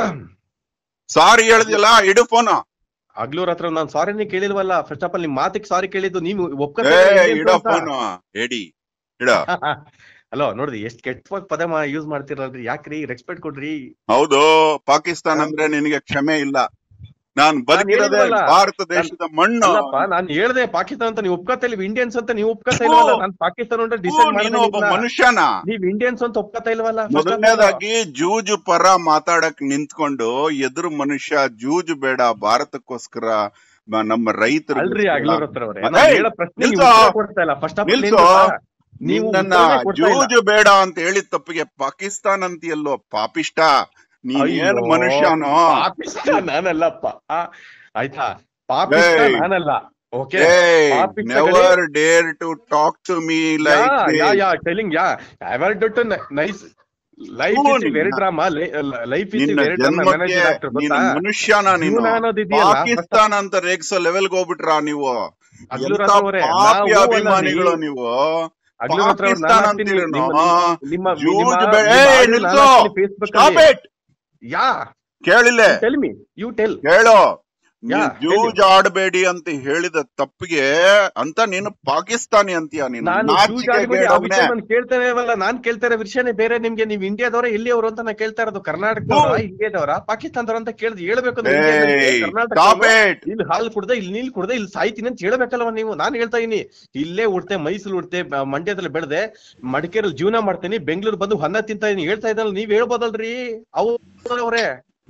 ಸಾರಿ ಹೇಳಿದ್ಯಲ್ಲ ಇಡು ಫೋನ್ ಹಗ್ಲೂರ್ ಹತ್ರ ನಾನು ಸಾರಿನೇ ಕೇಳಿಲ್ವಲ್ಲ ಫಸ್ಟ್ ಆಫ್ ಆಲ್ ನಿಮ್ ಮಾತಿಗೆ ಸಾರಿ ಕೇಳಿದ್ದು ನೀವು ಒಪ್ಕೊತಾ ಏ ಇಲ್ಲ Indians ಇಡ ಅಂತ. ಫೋನ್ ಎಡಿ ಇಡ ಹಲೋ ನೋಡ್ರಿ ಎಷ್ಟ್ ಕೆಟ್ಟ ಪದ ಯೂಸ್ ಮಾಡ್ತಿರಲ್ರಿ ಯಾಕ್ರಿ ರೆಸ್ಪೆಕ್ಟ್ ಕೊಡ್ರಿ ಹೌದು ಪಾಕಿಸ್ತಾನ ಅಂದ್ರೆ ನಿನಗೆ ಕ್ಷಮೆ ಇಲ್ಲ ನಾನ್ ಬದುಕಿರೋದೇ ಹೇಳಿಲ್ವಲ್ಲ. ಭಾರತ ದೇಶದ ಮಣ್ಣು ಅಲ್ಲಪ್ಪ ನಾನ್ ಹೇಳ್ದೆ ಪಾಕಿಸ್ತಾನ ಅಂತ ನೀವು ಒಪ್ಕೊತಾ ಇಲ್ಲ ಇಂಡಿಯನ್ಸ್ ಅಂತ ನೀವು ಒಪ್ಕೊತಾ ಹೂ. ಇಲ್ವಲ್ಲ ನಾನು ಪಾಕಿಸ್ತಾನ ಅಂತ ಹೂ, ಡಿಸೈಡ್ ನೀನು ಒಬ್ಬ ಮನುಷ್ಯನ ನೀವ್ ಇಂಡಿಯನ್ಸ್ ಅಂತ ಒಪ್ಕೊತಾ ಇಲ್ವಲ್ಲ first of all. ಮೊದಲನೇದಾಗಿ ಜೂಜು ಪರ ಮಾತಾಡಕ್ ನಿಂತ್ಕೊಂಡು ಎದುರು ಮನುಷ್ಯ ಜೂಜು ಬೇಡ ಭಾರತಕ್ಕೋಸ್ಕರ ಮ- ನಮ್ಮ ರೈತರು ಅಲ್ರಿ ಆಗ್ಲೂರ್ ಹತ್ರ ಅವ್ರೆ ಏಯ್, ನಾನ್ ಹೇಳೋ ಪ್ರಶ್ನೆ ನೀವು ನಿಲ್ಸು. ಉತ್ತರ ಕೊಡ್ತಾ ಇಲ್ಲ ಫಸ್ಟ್ ಆಫ್ ಆಲ್ ನಿಲ್ಸು. ನೀವು ನಿನ್ನ ಉತ್ತರನೇ ಕೊಡ್ತಾ ಇಲ್ಲ. ಜೂಜು ಬೇಡ ಅಂತ ಹೇಳಿದ ತಪ್ಪಿಗೆ ಪಾಕಿಸ್ತಾನ ಅಂತೀಯಲ್ಲೋ ಪಾಪಿಷ್ಟ ನೀನ್ ಏನು ಅಯ್ಯೋ, ಮನುಷ್ಯನೋ ಪಾಪಿಷ್ಟ ನಾನಲ್ಲಪ್ಪ ಆ, ಆಯ್ತಾ ಪಾಪಿಷ್ಟ ಏಯ್. ನಾನಲ್ಲ ಓಕೆ ಪಾಪಿಷ್ಟ never dare to talk to me like ya ya telling ya ever that nice life ಹ್ಞೂ, ಇಸ್ ವೆರಿ ನಿನ್ನ- ಡ್ರಾಮಾ ಲೈಫ್ ಇಸ್ ನಿನ್ನ ವೆರಿ ಡ್ರಾಮಾ ಜನ್ಮಕ್ಕೆ ಮ್ಯಾನೇಜರ್ ಡಾಕ್ಟರ್ ನೀನು ಗೊತ್ತಾ ಮನುಷ್ಯನ ನೀನು ಜೀವನ ಅನ್ನೋದು ಇದೆಯಲ್ಲ, ಪಾಕಿಸ್ತಾನ ಅಂತ ರೇಗ್ಸೋ ಲೆವೆಲ್ಗೆ ಹೋಗ್ಬಿಟ್ರಾ ನೀವು ಅಗ್ಲೂರ್ ಎಂತ ಹತ್ರ ಅವ್ರೆ, ಪಾಪಿ ನಾವು ಅಭಿಮಾನಿಗಳು ಅಲ್ಲ ನೀವು ಅಗ್ಲೂರ್ ಹತ್ರ ಅವ್ರು ಪಾಕಿಸ್ತಾನ ನಾನು ಹಾಕ್ತೀನಿ, ಅಂತೀರೇನೋ? ನಿಮ್ಮ- ನಿಮ್ಮ ಜೂಜ್ ನಿಮ್ಮ- ಬೇ- ನಿಮ್ಮ ಏಯ್, audio ನಾನು ನಿಲ್ಸು. ಹಾಕ್ತೀನಿ Facebook Stop ಅಲ್ಲಿ. it! ಯಾ ಕೇಳಿಲ್ಲ ಟೆಲ್ ಮಿ ಯು ಟೆಲ್ ಕೇಳು ಯಾ, ನೀನ್ ಜೂಜ್ ಆಡಬೇಡಿ ಅಂತ ಹೇಳಿದ ತಪ್ಪಿಗೆ ಅಂತ ನೀನು ಪಾಕಿಸ್ತಾನಿ ಅಂತೀಯ ನೀನು ನಾನು ನಾಚಿಕೆ ಆ ವಿಷಯ ಗೇಡವ್ನೆ. ನಾನು ಕೇಳ್ತಾನೆ ಇರಲ್ಲ ನಾನ್ ಕೇಳ್ತಾ ಇರೋ ವಿಷಯನೇ ಬೇರೆ ನಿಮ್ಗೆ ನೀವು ಇಂಡಿಯಾದವರ ಎಲ್ಲಿ ಅವರು ಅಂತ ನಾನು ಕೇಳ್ತಾ ಇರೋದು ಕರ್ನಾಟಕದವರ ಇಂಡಿಯಾದವರ ಪಾಕಿಸ್ತಾನದವರ ಅಂತ ಕೇಳಿದ್ ಹೇಳ್ಬೇಕು ಅಂದ್ರೆ ಇಂಡಿಯಾದಲ್ಲಿ ಏಯ್, ಕರ್ನಾಟಕ stop it! ಇಲ್ಲಿ ಹಾಲು ಕುಡ್ದೆ ಇಲ್ಲಿ ನೀಲ್ ಕುಡ್ದೆ ಇಲ್ಲಿ ಸಾಯ್ತೀನಿ ಅಂತ ಹೇಳ್ಬೇಕಲ್ವ ನೀವು ನಾನು ಹೇಳ್ತಾ ಇದೀನಿ ಇಲ್ಲೇ ಉಡ್ತೆ ಮೈಸೂರು ಉಡ್ತೆ ಬ- ಮಂಡ್ಯದಲ್ಲಿ ಬೆಳೆದೆ ಮಡಿಕೇರಲ್ಲಿ ಜೀವನ ಮಾಡ್ತೀನಿ ಬೆಂಗಳೂರು ಬಂದು ಹೊನ್ನ ತಿಂತಾ ಇದೀನಿ ಹೇಳ್ತಾ ಇದ್ದಲ್ಲ ನೀವ್ ಹೇಳ್ಬೋದಲ್ರಿ ಅವ್ರೇ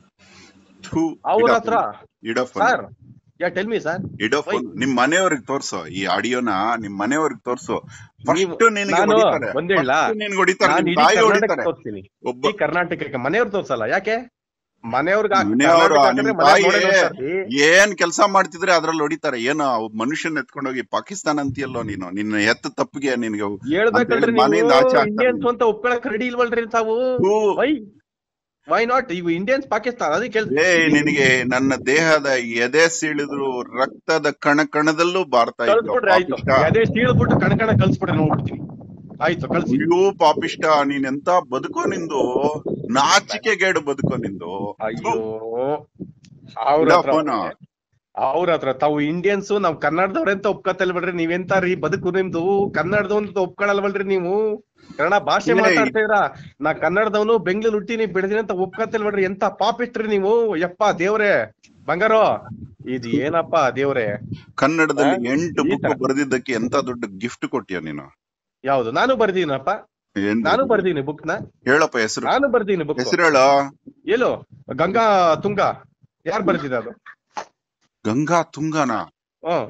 ಥು, ಅವ್ರ ಇಡ ಹತ್ರ phone, ಇಡ phone, sir yeah tell me sir ಇಡ phone. ನಿಮ್ ಮನೆಯವ್ರಿಗೆ ತೋರ್ಸು ಈ ಆಡಿಯೋನ ನಿಮ್ ಮನೆಯವ್ರಿಗೆ ತೋರ್ಸು ನೀವು- ಫಸ್ಟ್ ನಿನ್ಗೆ ನಾನು ಹೊಡಿತಾರೆ ಒಂದ್ ಹೇಳ First ನಿನ್ಗೆ ಹೊಡಿತಾರೆ ನಾನು ನಿಮ್ ಇಡೀ ತಾಯಿ ಕರ್ನಾಟಕ ಹೊಡಿತಾರೆ ತೋರಿಸ್ತೀನಿ ಒಬ್ಬ ಈ ಕರ್ನಾಟಕಕ್ಕೆ ಮನೆಯವ್ರು ತೋರ್ಸಲ್ಲ ಯಾಕೆ ಮನೆಯವ್ರಿಗೆ ಹಾಕ್- ಮನೆಯವ್ರು, ಕರ್ನಾಟಕ ನಿಮ್ ಹಾಕಿದ್ರೆ ಮನೆಯವ್ರ್ ತಾಯಿ ನೋಡೇ ನೋಡ್ತಾರ್ರಿ. ಏನ್ ಕೆಲಸ ಮಾಡ್ತಿದ್ರೆ ಅದ್ರಲ್ಲಿ ಹೊಡಿತಾರೆ ಏನೋ ಮನುಷ್ಯನ್ ಎತ್ಕೊಂಡೋಗಿ ಪಾಕಿಸ್ತಾನ ಅಂತೀಯಲ್ಲೋ ನೀನು ನಿನ್ನ ಎತ್ತ ತಪ್ಪಿಗೆ ನಿನ್ಗೆ ಹೇಳ್ಬೇಕಲ್ರಿ ಅಂತೇಳಿ ಮನೆಯಿಂದ ನೀವು ಆಚೆ ಹಾಕ್ತಾರೆ. ಇಂಡಿಯನ್ಸ್ ಅಂತ ಒಪ್ಕೊಳಕ್ ರೆಡಿ ಇಲ್ವಲ್ರಿ ತಾವು ಥು, ವೈ ವೈ ನಾಟ್ ಇವು ಇಂಡಿಯನ್ಸ್ ಪಾಕಿಸ್ತಾನ ಅದಕ್ಕೆ ಕೇಳ್ತೀನಿ ಏ ನಿನಗೆ ನನ್ನ ದೇಹದ ಎದೆ ಸೀಳಿದ್ರು ರಕ್ತದ ಕಣ ಕಣದಲ್ಲೂ ಭಾರತ ಇತ್ತು ಕಳ್ಸ್ಬಿಡ್ರಿ ಆಯ್ತು ಪಾಪಿಷ್ಟ ಅದೇ ಸೀಳ್ಬಿಟ್ಟು ಕಣ ಕಣ ಕಳ್ಸ್ಬಿಡ್ರಿ ನೋಡ್ಬಿಡ್ತೀನಿ ಆಯ್ತು ಕಳ್ಸಿ ಅಯ್ಯೋ ಪಾಪಿಷ್ಟ ನೀನೆಂತ ಬದುಕೋ ನಿಂದು ನಾಚಿಕೆಗೇಡು ಬದುಕೋ ನಿಂದು ಅಯ್ಯೋ ಅವ್ರ ಇಡ ಹತ್ರ phone. ಅವ್ರ ಹತ್ರ ತಾವು ಇಂಡಿಯನ್ಸ್ ನಾವ್ ಕನ್ನಡದವ್ರೆ ಅಂತ ಒಪ್ಕೊತಲ್ ಬಿಡ್ರಿ ನೀವೆಂತ ರೀ ಬದುಕು ನಿಮ್ದು ಕನ್ನಡದವ್ ಅಂತ ಒಪ್ಕೊಳಲ್ವಲ್ರಿ ನೀವು ಕನ್ನಡ ಭಾಷೆ ಏಯ್. ಮಾತಾಡ್ತಾ ಇದ್ರ ನಾ ಕನ್ನಡದವನು ಬೆಂಗಳೂರು ಹುಟ್ಟಿನಿ ಬೆಳೆದಿನಿ ಅಂತ ಒಪ್ಕೊತಲ್ ಬಿಡ್ರಿ ಎಂತ ಪಾಪಿಟ್ರಿ ನೀವು ಯಪ್ಪ ದೇವ್ರೆ ಬಂಗಾರೋ ಇದು ಏನಪ್ಪ ದೇವ್ರೆ ಕನ್ನಡದಲ್ಲಿ ಆ? ಎಂಟು ಈ ಬುಕ್ ತರ. ಬರೆದಿದ್ದಕ್ಕೆ ಎಂತ ದೊಡ್ಡ ಗಿಫ್ಟ್ ಕೊಟ್ಟಿಯ ನೀನು ಯಾವ್ದು ನಾನು ಬರ್ದೀನಪ್ಪ ಏನ್ ನಾನು ಬರ್ದೀನಿ ಬುಕ್ ನ ಹೇಳಪ್ಪ ಹೆಸರು ನಾನು ಬರ್ದೀನಿ ಬುಕ್ ಹೆಸರು ಹೇಳ ಎಲ್ಲೋ ಗಂಗಾ ತುಂಗ ಯಾರು ಬರ್ದಿದ ಅದು ಗಂಗಾ ತುಂಗನ ಹ್ಮ್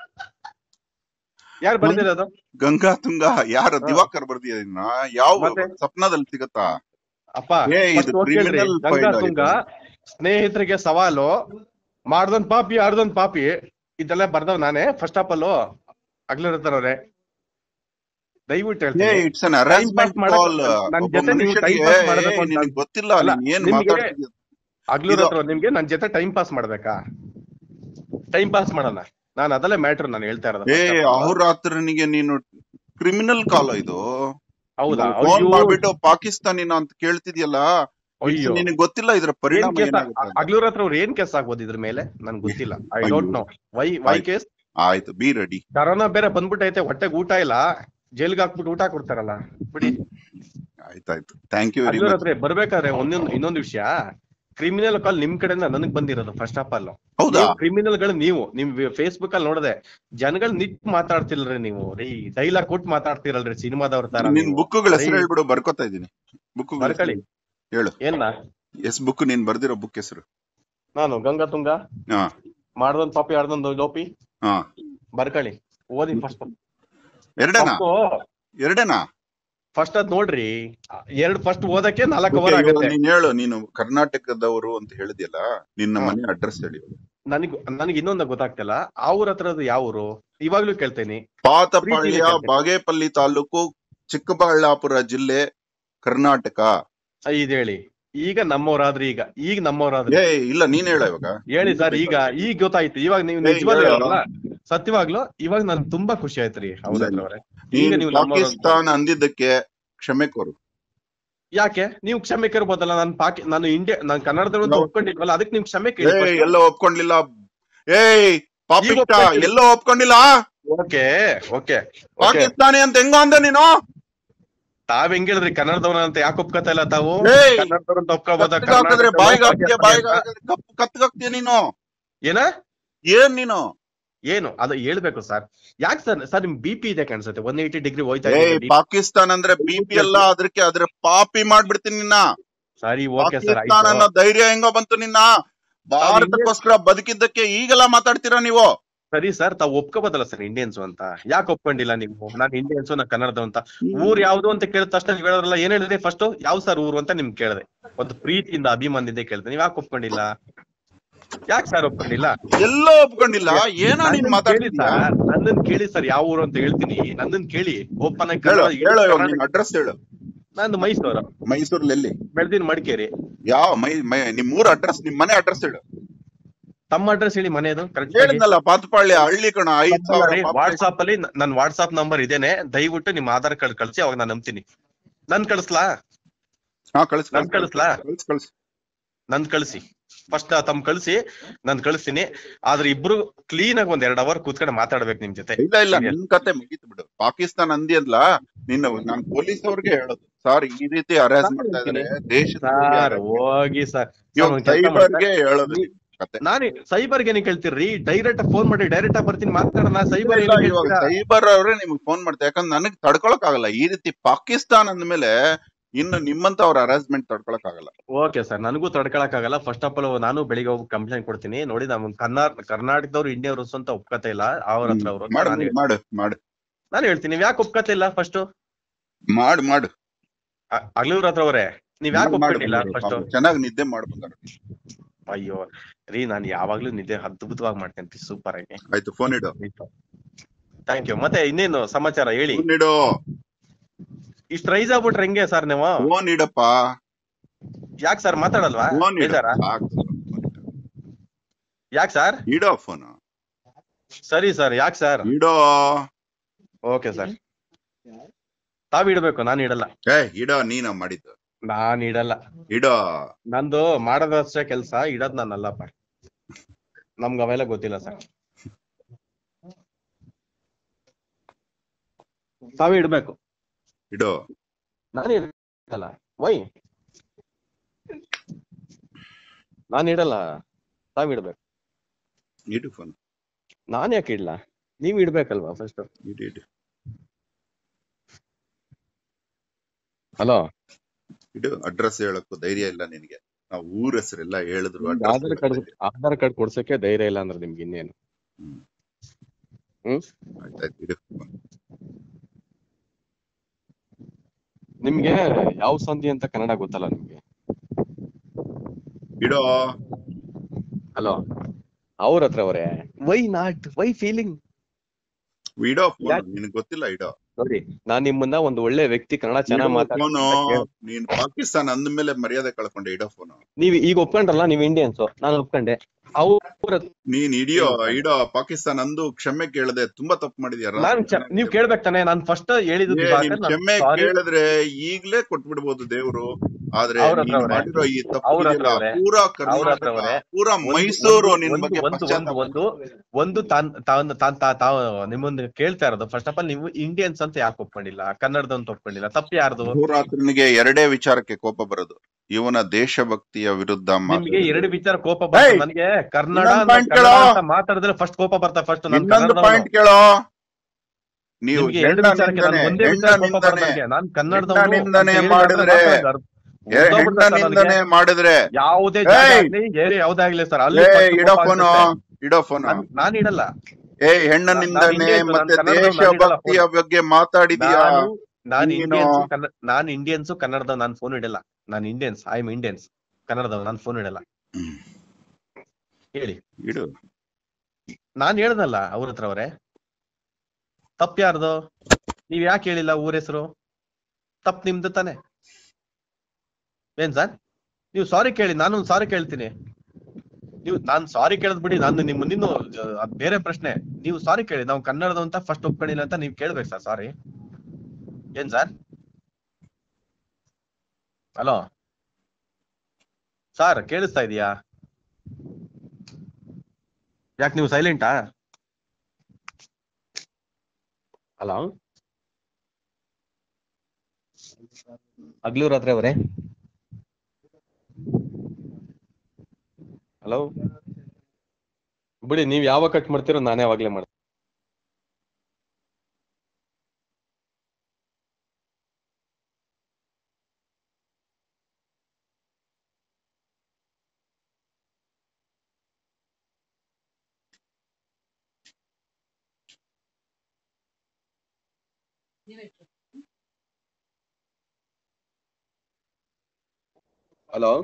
ಯಾರು ಬರ್ದಿರ ಅದು ಗಂಗಾ ತುಂಗ ಯಾರ ಹಾ. ದಿವಾಕರ್ ಬರ್ದಿಯ ಇನ್ನ ಯಾವ ಮತ್ತೆ? ಸಪ್ನದಲ್ಲಿ ಸಿಗತ್ತಾ ಅಪ್ಪ ಏ, ಇದು first ಹೋಗ್ ಕೇಳ್ರಿ. criminal ಗಂಗಾ file ತುಂಗ ಆಯ್ತು. ಸ್ನೇಹಿತರಿಗೆ ಸವಾಲು ಮಾಡ್ದೊಂದ್ ಪಾಪಿ ಆಡ್ದೊಂದ್ ಪಾಪಿ ಇದೆಲ್ಲ ಬರ್ದವ್ ನಾನೇ ಫಸ್ಟ್ ಆಫ್ ಆಲ್ ಅಗ್ಲಿರ್ತಾರವ್ರೆ ದಯವಿಟ್ಟು ಏ ಹೇಳ್ತೀನಿ ಇಟ್ಸ್ ಅನ್ pass ಅರೇಂಜ್ಮೆಂಟ್ ಮಾಡಕ್- ಕಾಲ್ ನನ್ ಒಬ್ಬ ಜೊತೆ ನೀವು time ಮನುಷ್ಯನಿಗೆ pass ಮಾಡ್ಬೇಕು ಅಂತ ನಿನಗೆ ಗೊತ್ತಿಲ್ಲ ಅಲ್ಲ, ನೀನ್ ಏನ್ ನಿಮ್ಗೆ- ಮಾತಾಡ್ತಿದ್ಯ ಅಗ್ಲೂರ್ ಇದು- ಹತ್ರ ನಿಮ್ಗೆ ನನ್ ಜೊತೆ ಟೈಮ್ ಪಾಸ್ ಮಾಡ್ಬೇಕಾ ಟೈಮ್ ಪಾಸ್ ಮಾಡೋಣ ನಾನು ಅದಲ್ಲೇ ಮ್ಯಾಟ್ರ್ ನಾನು ಹೇಳ್ತಾ ಇರೋದು ಏ first of all. ಅಹೋರಾತ್ರನಿಗೆ ನೀನು ಕ್ರಿಮಿನಲ್ ಕಾಲ್ ಇದು ಹೌದಾ ಫೋನ್ ಅಯ್ಯೋ ಮಾಡ್ಬಿಟ್ಟು ಪಾಕಿಸ್ತಾನಿನ ಅಂತ ಕೇಳ್ತಿದ್ಯಲ್ಲ ಅಯ್ಯೋ ನಿನಗೆ ಗೊತ್ತಿಲ್ಲ ಇದ್ರ ಏನ್ ಪರಿಣಾಮ ಕೇಸ್ ಏನಾಗುತ್ತೆ ಅಂತ. ಅಗ್ಲೂರ್ ಹತ್ರ ಅವ್ರು ಏನ್ ಕೇಸ್ ಆಗ್ಬೋದು ಇದ್ರ ಮೇಲೆ ನನ್ಗೆ ಗೊತ್ತಿಲ್ಲ ಐ ಅಯ್ಯೋ. ಡೋಂಟ್ ನೋ ವೈ ವೈ ಆಯ್ತು. ಕೇಸ್ ಆಯ್ತು ಬಿ ರೆಡಿ ಕರೋನಾ ಬೇರೆ ಬಂದ್ಬಿಟ್ಟೈತೆ ಹೊಟ್ಟೆಗೆ ಊಟ ಇಲ್ಲ ಜೈಲ್ಗೆ ಹಾಕ್ಬಿಟ್ಟು ಊಟ ಕೊಡ್ತಾರಲ್ಲ ಬಿಡಿ ಆಯ್ತಾಯ್ತು thank you very Allur much ಹತ್ರ ಬರ್ಬೇಕಾದ್ರೆ ಒಂದೊಂದು ಇನ್ನೊಂದು ವಿಷಯ ಕ್ರಿಮಿನಲ್ ಕಾಲ್ ನಿಮ್ ಕಡೆಯಿಂದ ನನಗ್ ಬಂದಿರೋದು ಫಸ್ಟ್ ಆಫ್ ಆಲ್ ಹೌದಾ ಕ್ರಿಮಿನಲ್ ಗಳು ನೀವು ನಿಮ್ ಫೇಸ್ಬುಕ್ ಅಲ್ಲಿ ನೋಡದೆ ಜನಗಳು ನಿಟ್ ಮಾತಾಡ್ತಿಲ್ರಿ ನೀವು ರೀ ಡೈಲಾಗ್ ಕೊಟ್ಟು ಮಾತಾಡ್ತಿರಲ್ರಿ ಸಿನಿಮಾದವ್ರ ತರ ನಿನ್ ನೀವು. ಬುಕ್ಗಳ ಹೆಸರು ಐ- ಹೇಳ್ಬಿಡು ಬರ್ಕೋತಾ ಇದೀನಿ ಬುಕ್ ಬರ್ಕೊಳ್ಳಿ ಹೇಳು ಏನ ಎಸ್ ಬುಕ್ ನೀನ್ ಬರ್ದಿರೋ ಬುಕ್ ಹೆಸರು ನಾನು ಗಂಗಾ ತುಂಗ ಹಾ ಮಾಡ್ದೊಂದ್ ಪಾಪಿ ಆಡ್ದೊಂದು ಲೋಪಿ ಹಾ ಬರ್ಕೊಳ್ಳಿ ಓದಿ ಫಸ್ಟ್ ಎರಡೇನಾ ಎರಡೇನಾ ಫಸ್ಟ್ ಅದ್ ನೋಡ್ರಿ ಎರಡ್ ಫಸ್ಟ್ ಓದಕ್ಕೆ ನಾಲ್ಕು Okay, ಅವರ್ ಇವಾಗ ಆಗುತ್ತೆ ನೀನ್ ಹೇಳು ನೀನು ಕರ್ನಾಟಕದವರು ಅಂತ ಹೇಳಿದ್ಯಲ್ಲ ನಿನ್ನ ಹಾ. ಮನೆ ಅಡ್ರೆಸ್ ಹೇಳಿ ನನಗ್ ನನಗೆ ಇನ್ನೊಂದು ಗೊತ್ತಾಗ್ತಿಲ್ಲ ಆ ಊರ ಹತ್ರದ್ದು ಯಾವ ಊರು ಇವಾಗ್ಲೂ ಕೇಳ್ತೇನೆ ಪಾತಪಾಳ್ಯ ಪ್ರೀತಿಯಿಂದ ಕೇಳ್ತೇನೆ. ಬಾಗೇಪಲ್ಲಿ ತಾಲೂಕು ಚಿಕ್ಕಬಳ್ಳಾಪುರ ಜಿಲ್ಲೆ ಕರ್ನಾಟಕ ಇದ್ ಹೇಳಿ ಈಗ ನಮ್ಮವ್ರಾದ್ರಿ ಈಗ ಈಗ ನಮ್ಮವ್ರಾದ್ರಿ ಏ ಇಲ್ಲ ನೀನ್ ಹೇಳ ಇವಾಗ ಹೇಳಿ ಸರ್ ಈಗ ಈಗ ಗೊತ್ತಾಯ್ತು ಇವಾಗ ನೀವು ಏ, ನಿಜವಾಗ್ಲೂ ಹೇಳು. ಹೇಳಲ್ಲ ಸತ್ಯವಾಗ್ಲು ಇವಾಗ ನನ್ ತುಂಬಾ ಖುಷಿ ಆಯ್ತ್ರಿ ಅವ್ರ ಇಲ್ಲ, ಹತ್ರ ಇಲ್ಲ. ಅವ್ರೆ. ಈಗ ನೀನ್ ನೀವು ನಮ್ಮವ್ರು ಅಂತ. ಪಾಕಿಸ್ತಾನ ಅಂದಿದ್ದಕ್ಕೆ ಕ್ಷಮೆ ಕೋರು ಯಾಕೆ ನೀವು ಕ್ಷಮೆ ಕೇಳ್ಬೋದಲ್ಲ ನಾನು ಪಾಕಿ ನಾನು ಇಂಡಿಯಾ ನಾನು ಕನ್ನಡದವ್ರು ಅಂತ ನಾವು- ಒಪ್ಕೊಂಡಿಲ್ವಲ್ಲ ಅದಕ್ಕೆ ನೀವು ಕ್ಷಮೆ ಏ ಕೇಳಿ ಎಲ್ಲ ಒಪ್ಕೊಂಡಿಲ್ಲ ಏಯ್ ಪಾಪಿಷ್ಟ ಒಪ್ಕೊಳ್ತೀನಿ. ಎಲ್ಲ ಒಪ್ಕೊಂಡಿಲ್ಲ ಓಕೆ ಓಕೆ ಪಾಕಿಸ್ತಾನಿ ಅಂತ ಹೆಂಗ ಅಂದ ನೀನು ತಾವ್ ಹೆಂಗ್ ಹೇಳಿದ್ರಿ ಕನ್ನಡದವ್ರ ಅಂತ ಯಾಕೆ ಒಪ್ಕೋತಾ ಇಲ್ಲ ತಾವು ಏಯ್! ಕನ್ನಡದವ್ರ ಅಂತ ಒಪ್ಕೋಬೋದ ಕತ್ತಿಗ್ ಹಾಕಿದ್ರೆ ಬಾಯಿಗೆ ಹಾಕ್ತೀಯ ಬಾಯಿಗೆ ಹಾಕಿದ್ರೆ ಕಪ್ಪು ಕತ್ತಿಗ್ ಹಾಕ್ತೀಯ ನೀನು ಏನ ಏನ್ ನೀನು ಏನು ಅದು ಹೇಳ್ಬೇಕು ಸರ್ ಯಾಕೆ ಸರ್ ಸರ್ ನಿಮ್ ಬಿ ಪಿ ಇದೆ ಕಾಣಿಸುತ್ತೆ ಒನ್ ಏಯ್ಟಿ ಡಿಗ್ರಿ ಹೋಯ್ತಾ ಏಯ್ ಇದೆ ಪಾಕಿಸ್ತಾನ ಅಂದ್ರೆ ಬಿ ಪಿ ಅಲ್ಲ ಅದ್ರಕ್ಕೆ ಅದ್ರ ಪಾಪಿ ಮಾಡ್ಬಿಡ್ತೀನಿ ನಿನ್ನ ಸರಿ ಓಕೆ ಸರ್ ಪಾಕಿಸ್ತಾನ ಅನ್ನೋ ಧೈರ್ಯ ಹೆಂಗೋ ಬಂತು ನಿನ್ನ ಭಾರತಕ್ಕೋಸ್ಕರ ಬದುಕಿದ್ದಕ್ಕೆ ಈಗೆಲ್ಲ ಮಾತಾಡ್ತೀರಾ ನೀವು ಸರಿ ಸರ್ ತಾವು ಒಪ್ಕೋಬೋದಲ್ಲ ಸರ್ ಇಂಡಿಯನ್ಸ್ ಅಂತ ಯಾಕೆ ಒಪ್ಕೊಂಡಿಲ್ಲ ನೀವು ನಾನು ಇಂಡಿಯನ್ಸ್ ನಾ ಕನ್ನಡದ ಅಂತ ಊರ್ ಯಾವ್ದು ಅಂತ ಕೇಳಿದ ತಕ್ಷಣ ನೀವ್ ಹೇಳೋದ್ರಲ್ಲ ಏನ್ ಹೇಳಿದ್ರಿ ಫಸ್ಟ್ ಯಾವ ಸರ್ ಊರು ಅಂತ ನಿಮ್ಗೆ ಕೇಳಿದೆ ಒಂದು ಪ್ರೀತಿಯಿಂದ ಅಭಿಮಾನದಿಂದ ಕೇಳಿದೆ ನೀವ್ ಯಾಕೆ ಒಪ್ಕೊಂಡಿಲ್ಲ ಯಾಕೆ ಸರ್ ಒಪ್ಕೊಂಡಿಲ್ಲ ಎಲ್ಲ ಒಪ್ಕೊಂಡಿಲ್ಲ ಏನೋ ನೀನ್ ನನ್ನನ್ ಕೇಳಿ ಮಾತಾಡ್ತಿದ್ಯಾ ಸರ್ ನನ್ನನ್ ಕೇಳಿ ಸರ್ ಯಾವ ಊರು ಅಂತ ಹೇಳ್ತೀನಿ ನನ್ನನ್ ಕೇಳಿ ಓಪನ್ ಆಗಿ ಹೇಳು ಕನ್ನಡ ಹೇಳು ಇವಾಗ ಕನ್ನಡ- ನಿನ್ ಅಡ್ರೆಸ್ ಹೇಳು ನಂದು ಮೈಸೂರು ಮೈಸೂರಲ್ಲಿ ಎಲ್ಲಿ ಬೆಳ್ದಿನ ಮಡಿಕೇರಿ ಯಾವ ಮೈ ಮೈ ನಿಮ್ ಊರ್ ಅಡ್ರೆಸ್ ನಿಮ್ ಮನೆ ಅಡ್ರೆಸ್ ಹೇಳು ತಮ್ಮ ಅಡ್ರೆಸ್ ಹೇಳಿ ಮನೆಯದು ಕರೆಕ್ಟ್ ಹೇಳಿದ್ನಲ್ಲ ಪಾತಪಾಳ್ಯ ಹಳ್ಳಿ ಕಣ ಐದ್ ಸಾವಿರ ವಾಟ್ಸಾಪ್ ಅಲ್ಲಿ ನ- ನನ್ ವಾಟ್ಸಾಪ್ ನಂಬರ್ ಇದೇನೆ ದಯವಿಟ್ಟು ನಿಮ್ ಆಧಾರ್ ಕಾರ್ಡ್ ಕಳ್ಸಿ ಅವಾಗ ನಾನು ನಂಬ್ತೀನಿ ನನ್ ಕಳಿಸ್ಲಾ ಹಾ ಕಳ್ಸ್ ನನ್ ಕಳಿಸ್ಲಾ ಕಳ್ಸ್ ಕಳ್ಸ್ ನನ್ ಕಳ್ಸಿ ಫಸ್ಟ್ ತಮ್ ಕಳ್ಸಿ ನಾನ್ ಕಳಿಸ್ತೀನಿ ಆದ್ರೆ ಇಬ್ರು ಕ್ಲೀನ್ ಆಗಿ ಒಂದ್ ಎರಡ್ ಅವರ್ ಕೂತ್ಕೊಂಡು ಮಾತಾಡ್ಬೇಕು ನಿಮ್ ಜೊತೆ ಇಲ್ಲ ಇಲ್ಲ Serious. ನಿನ್ ಕತೆ ಮುಗೀತು ಬಿಡು ಪಾಕಿಸ್ತಾನ ಅಂದಿ ಅಲ್ಲ ನಿನ್ನ ನಾನ್ ಪೊಲೀಸ್ ಅವ್ರಿಗೆ ಹೇಳೋದು ಸರ್ ಈ ರೀತಿ ಹರಾಸ್ ನಾನು ಮಾಡ್ತಾ ಇದಾರೆ ಹೇಳ್ತೀನಿ. ದೇಶದ ಸರ್ ಹೋಗಿ ಸರ್ ಇವಾಗ ಸೈಬರ್ಗೆ ಹೇಳೋದು ನಿನ್ ಕತೆ ನಾನು ಸೈಬರ್ಗೆ ಏನ್ ಕೇಳ್ತೀರಿ ಡೈರೆಕ್ಟ್ ಫೋನ್ ಮಾಡಿ ಡೈರೆಕ್ಟ್ ಆಗಿ ಬರ್ತೀನಿ ಮಾತಾಡೋಣ ಸೈಬರ್ ಇಲ್ಲ, ಇವಾಗ ಸೈಬರ್ ಅವರೇ ನಿಮ್ಗೆ ಫೋನ್ ಮಾಡ್ತಾರೆ ಯಾಕಂದ್ರೆ ನನಗ್ ತಡ್ಕೊಳಕ್ ಆಗಲ್ಲ ಈ ರೀತಿ ಪಾಕಿಸ್ತಾನ ಅಂದ್ಮೇಲೆ ಇನ್ನು ನಿಮ್ಮಂತ ಅವ್ರ ಹರಾಸ್ಮೆಂಟ್ ತಡ್ಕೊಳಕ್ ಆಗಲ್ಲ ಓಕೆ ಸರ್ ನನಗೂ ತಡ್ಕೊಳಕ್ ಆಗಲ್ಲ ಫಸ್ಟ್ ಆಫ್ ಆಲ್ ನಾನು ಬೆಳಿಗ್ಗೆ ಹೋಗಿ ಕಂಪ್ಲೇಂಟ್ ಕೊಡ್ತೀನಿ ನೋಡಿ ನಮ್ ಕರ್ನಾಟಕ ಕರ್ನಾಟಕದವ್ರು ಇಂಡಿಯಾ ರೂಲ್ಸ್ ಅಂತ ಒಪ್ಕತ ಇಲ್ಲ ಅವ್ರ ಹತ್ರ ಅವರು ಮಾಡು ನಾನು ಮಾಡು ಮಾಡು ನಾನು ಹೇಳ್ತೀನಿ ನೀವ್ ಯಾಕೆ ಒಪ್ಕತ ಇಲ್ಲ ಫಸ್ಟ್ ಮಾಡು ಮಾಡು ಅಗ್ಲೂರ್ ಹತ್ರ ಅವರೇ ನೀವ್ ಯಾಕೆ ಮಾಡು, ಒಪ್ಕೊಂಡಿಲ್ಲ ಮಾಡು. ಫಸ್ಟ್ ಚೆನ್ನಾಗ್ ನಿದ್ದೆ ಮಾಡ್ಬೇಕಾರೆ ಅಯ್ಯೋ ರೀ ನಾನು ಯಾವಾಗ್ಲೂ ನಿದ್ದೆ ಅದ್ಭುತವಾಗಿ ಮಾಡ್ತೇನೆ ಸೂಪರ್ ಆಗಿ ಆಯ್ತು ಫೋನ್ ಇಡು ಥ್ಯಾಂಕ್ ಯು ಮತ್ತೆ ಇನ್ನೇನು ಸಮಾಚಾರ ಹೇಳಿ ಫೋನ್ ಇಡು ಇಷ್ಟ ರೈಸ್ ಆಗ್ಬಿಟ್ರೆ ಹೆಂಗೆ ಸರ್ ನೀವು ಫೋನ್ ಇಡಪ್ಪ ಯಾಕೆ ಸರ್ ಮಾತಾಡಲ್ವಾ ಫೋನ್ ಇಡು ಬೇಜಾರಾ ಸಾಕು ಯಾಕೆ ಸರ್ ಇಡೋ ಫೋನ್ ಸರಿ ಸರ್ ಯಾಕೆ ಸರ್ ಇಡೋ ಓಕೆ ಸರ್ ತಾವ್ ಇಡ್ಬೇಕು ನಾನು ಇಡಲ್ಲ ಏ ಇಡೋ ನೀನ ಮಾಡಿದ್ದು ನಾನ್ ಇಡಲ್ಲ ಇಡೋ ನಂದು ಮಾಡೋದಷ್ಟೇ ಕೆಲ್ಸ ಇಡೋದ್ ನಾನಲ್ಲಪ್ಪ ನಮ್ಗ ಅವೆಲ್ಲ ಗೊತ್ತಿಲ್ಲ ಸರ್ ತಾವೇ ಇಡ್ಬೇಕು ಇಡೋ ನಾನು ಇಡಲ್ಲ ವೈ ನಾನು ಇಡಲ್ಲ ತಾವ್ ಇಡ್ಬೇಕು ಇಡು ಫೋನ್ ನಾನ್ ಯಾಕೆ ಇಡ್ಲಾ ನೀವ್ ಇಡ್ಬೇಕಲ್ವಾ ಫಸ್ಟ್ ಇಡು ಇಡು ಹಲೋ ಇಡು ಅಡ್ರೆಸ್ ಹೇಳಕ್ಕೂ ಧೈರ್ಯ ಇಲ್ಲ ನಿನಗೆ ನಾವು ಊರ ಹೆಸರೆಲ್ಲ ಹೇಳಿದ್ರು address ಆಧಾರ್ ಕಾರ್ಡ್ ಹೇಳಕ್ಕೆ ಆಧಾರ್ ಕಾರ್ಡ್ ಕೊಡ್ಸಕ್ಕೆ ಧೈರ್ಯ ಇಲ್ಲ ಅಂದ್ರೆ ನಿಮ್ಗೆ ಇನ್ನೇನು ಹ್ಮ್. ಹ್ಮ್ ಆಯ್ತಾಯ್ತು ಇಡು phone. ನಿಮ್ಗೆ ಯಾವ ಸಂಧಿ ಅಂತ ಕನ್ನಡ ಗೊತ್ತಲ್ಲ ನಿಮ್ಗೆ ಇಡೋ ಹಲೋ ಅವ್ರ ಹತ್ರ ಅವರೇ ವೈ ನಾಟ್ ವೈ ಫೀಲಿಂಗ್ ಇಡೋ ಫೋನ್ ಯಾಕ್- ನಿನಗ್ ಗೊತ್ತಿಲ್ಲ ಇಡೋ ನೋಡಿ ನಾನ್ ನಿಮ್ಮನ್ನ ಒಂದು ಒಳ್ಳೆ ವ್ಯಕ್ತಿ ಕನ್ನಡ ಚೆನ್ನಾಗಿ ಮಾತಾಡ ಫೋನು ನೀನ್ ಪಾಕಿಸ್ತಾನ ಅಂದ್ಮೇಲೆ ಮರ್ಯಾದೆ ಕಳ್ಕೊಂಡೆ ಇಡೋ ಫೋನು ನೀವ್ ಈಗ ಒಪ್ಕೊಂಡ್ರಲ್ಲ ನೀವ್ ಇಂಡಿಯನ್ಸ್ ನಾನು ಒಪ್ಕೊಂಡೆ ಅವ್ರ ನೀನ್ ಹಿಡಿಯೋ ಹೇಳಿ ಸರ್. ಇಡೋ ಪಾಕಿಸ್ತಾನ ಅಂದು ಕ್ಷಮೆ ಕೇಳದೆ ತುಂಬಾ ತಪ್ಪು ಮಾಡಿದ್ಯಾರ ನಾನ್ ಚ- ನೀವ್ ಕೇಳ್ಬೇಕು ತಾನೆ ನಾನ್ ಫಸ್ಟ್ ಹೇಳಿದ್ದು ಏ, ದಿವಾಕರ್, ನಿಮ್ ನಾನ್ ಕ್ಷಮೆ sorry. ಕೇಳಿದ್ರೆ ಈಗ್ಲೇ ಕೊಟ್ಬಿಡ್ಬೋದು ದೇವ್ರು ಆದ್ರೆ ಅವ್ರ ಹತ್ರ ನೀನ್ ಅವ್ರೆ. ಮಾಡಿರೋ ಈ ತಪ್ಪು ಅವ್ರ ಹತ್ರ ಇದೆಯಲ್ಲ, ಅವ್ರೆ. ಪೂರಾ ಅವ್ರ ಹತ್ರ ಕರ್ನಾಟಕ ಅವ್ರೆ. ಪೂರಾ ಒಂದು- ಮೈಸೂರು ಒಂದು- ನಿನ್ ಒಂದು- ಬಗ್ಗೆ ಒಂದು ಪಶ್ಚಾತ್ತಾಪ ಒಂದು ಒಂದು ತಾನ್ ತಾನ್ ತಾನ್ ತಾ- ತಾವ್ ನಿಮ್ಮೊಂದು ಕೇಳ್ತಾ ಇರೋದು ಫಸ್ಟ್ ಆಫ್ ಆಲ್ ನೀವು ಇಂಡಿಯನ್ಸ್ ಅಂತ ಯಾಕೆ ಒಪ್ಕೊಂಡಿಲ್ಲ ಕನ್ನಡದ ಅಂತ ಒಪ್ಕೊಂಡಿಲ್ಲ ತಪ್ಪು ಯಾರ್ದು ಭೂರಾತ್ರಿನಿಗೆ ಎರಡೇ ವಿಚಾರಕ್ಕೆ ಕೋಪ ಬರೋದು ಇವನ ದೇಶಭಕ್ತಿಯ ವಿರುದ್ಧ ನಿಮ್ಗೆ ಮಾತಾಡೋದು. ಎರಡು ವಿಚಾರ ಕೋಪ ಬರ್ತದೆ ಏಯ್! ನನಗೆ ಕನ್ನಡ ಇನ್ನೊಂದ್ ನಾನ್ point ಕನ್ನಡ ಕೇಳೋ. ಅಂತ ಮಾತಾಡಿದ್ರೆ ಫಸ್ಟ್ ಕೋಪ ಬರ್ತಾ ಫಸ್ಟ್ ನಾನು ಇನ್ನೊಂದು ಕನ್ನಡದವನು. ಪಾಯಿಂಟ್ ಕೇಳೋ ನೀವು ನಿಮ್ಗೆ ಎರಡು ಹೆಣ್ಣ ವಿಚಾರಕ್ಕೆ ನಾನು ನಿಂದನೆ ಒಂದೇ ವಿಚಾರ ಕೋಪ ಬರೋದು ಹೆಣ್ಣ ನನಗೆ. ನಾನ್ ಕನ್ನಡದವನು ಹೆಣ್ಣ ನಿಂದನೆ ಅಂತ ಹೇಳಿದ್ರೆ ಮಾಡಿದ್ರೆ ಮಾತಾಡೋದು ಅರ್ಥ- ಉದ್ದೋಗ್ಬಿಡ್ತದೆ ಸರ್ ನಿಂದನೆ ನನಗೆ. ಮಾಡಿದ್ರೆ ಯಾವುದೇ ಏಯ್! ಜಾಗ ಆಗ್ಲಿ ಏರಿ ಯಾವುದೇ ಆಗ್ಲಿ ಸರ್ ಅಲ್ಲಿ ಏ first ಕೋಪ ಇಡೋ ಫೋನು ಅನ್ಸುತ್ತೆ. ಇಡೋ ಫೋನು ನಾನ್- ನಾನ್ ಇಡಲ್ಲ ಏ ಹೆಣ್ಣ ನಾನ್- ನಾನ್ ನಿಂದನೆ ಇಂಡಿಯನ್, ನಾನ್ ಮತ್ತೆ ಕನ್ನಡದವ್ನು, ನಾನ್ ದೇಶಭಕ್ತಿಯ ಇಡಲ್ಲ ಬಗ್ಗೆ ಮಾತಾಡಿದೀಯಾ ನಾನು ನಾನ್ ನೀನು- ಇಂಡಿಯನ್ಸ್ ಕನ್ನಡ ನಾನ್ ಇಂಡಿಯನ್ಸ್ ಕನ್ನಡದವ್ ನಾನ್ ಫೋನ್ ಇಡಲ್ಲ ನಾನ್ ಇಂಡಿಯನ್ಸ್ ಐ ಎಮ್ ಇಂಡಿಯನ್ಸ್ ಕನ್ನಡದವ್ ನಾನ್ ಫೋನ್ ಇಡಲ್ಲ ಹ್ಮ್. ಹೇಳಿ ಇಡು ನಾನ್ ಹೇಳ್ದಲ್ಲ ಅವ್ರ ಹತ್ರ ಅವ್ರೆ ತಪ್ಪ ಯಾರ್ದು ನೀವ್ ಯಾಕೆ ಹೇಳಿಲ್ಲ ಊರ ಹೆಸರು ತಪ್ಪು ನಿಮ್ದು ತಾನೆ ಏನ್ ಸರ್ ನೀವು ಸಾರಿ ಕೇಳಿ ನಾನು ಸಾರಿ ಕೇಳ್ತೀನಿ ನೀವು ನಾನ್ ಸಾರಿ ಕೇಳದ್ ಬಿಡಿ ನಾನು ನಿಮ್ ಮುಂದಿನ ಅದ್ ಬೇರೆ ಪ್ರಶ್ನೆ ನೀವು ಸಾರಿ ಕೇಳಿ ನಾವು ಕನ್ನಡದ ಅಂತ ಫಸ್ಟ್ ಒಪ್ಕೊಂಡಿಲ್ಲ ಅಂತ ನೀವ್ ಕೇಳ್ಬೇಕು ಸರ್ ಸಾರಿ ಏನ್ ಸರ್ ಹಲೋ ಸರ್ ಕೇಳಿಸ್ತಾ ಇದೀಯಾ ಯಾಕೆ ನೀವು ಸೈಲೆಂಟಾ ಹಲೋ ಹಗ್ಲು ರಾತ್ರಿ ಅವರೇ ಹಲೋ ಬಿಡಿ ನೀವ್ ಯಾವಾಗ ಕಟ್ ಮಾಡ್ತೀರೋ ನಾನೇ ಅವಾಗ್ಲೇ ಮಾಡ್ತೀನಿ ಹಲೋ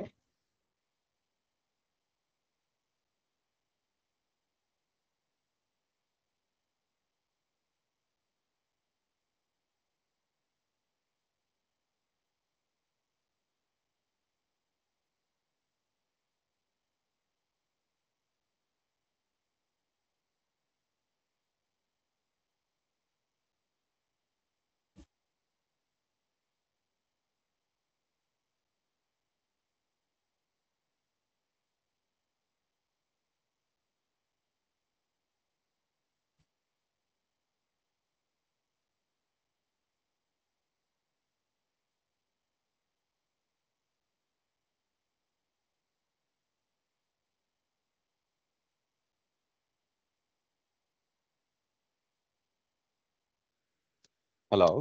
ಹಲೋ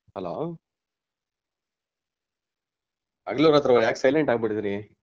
ಹಲೋ ಹಗ್ಲೂರ್ ಹತ್ರ ಯಾಕೆ ಸೈಲೆಂಟ್ ಆಗ್ಬಿಟ್ಟಿದ್ರಿ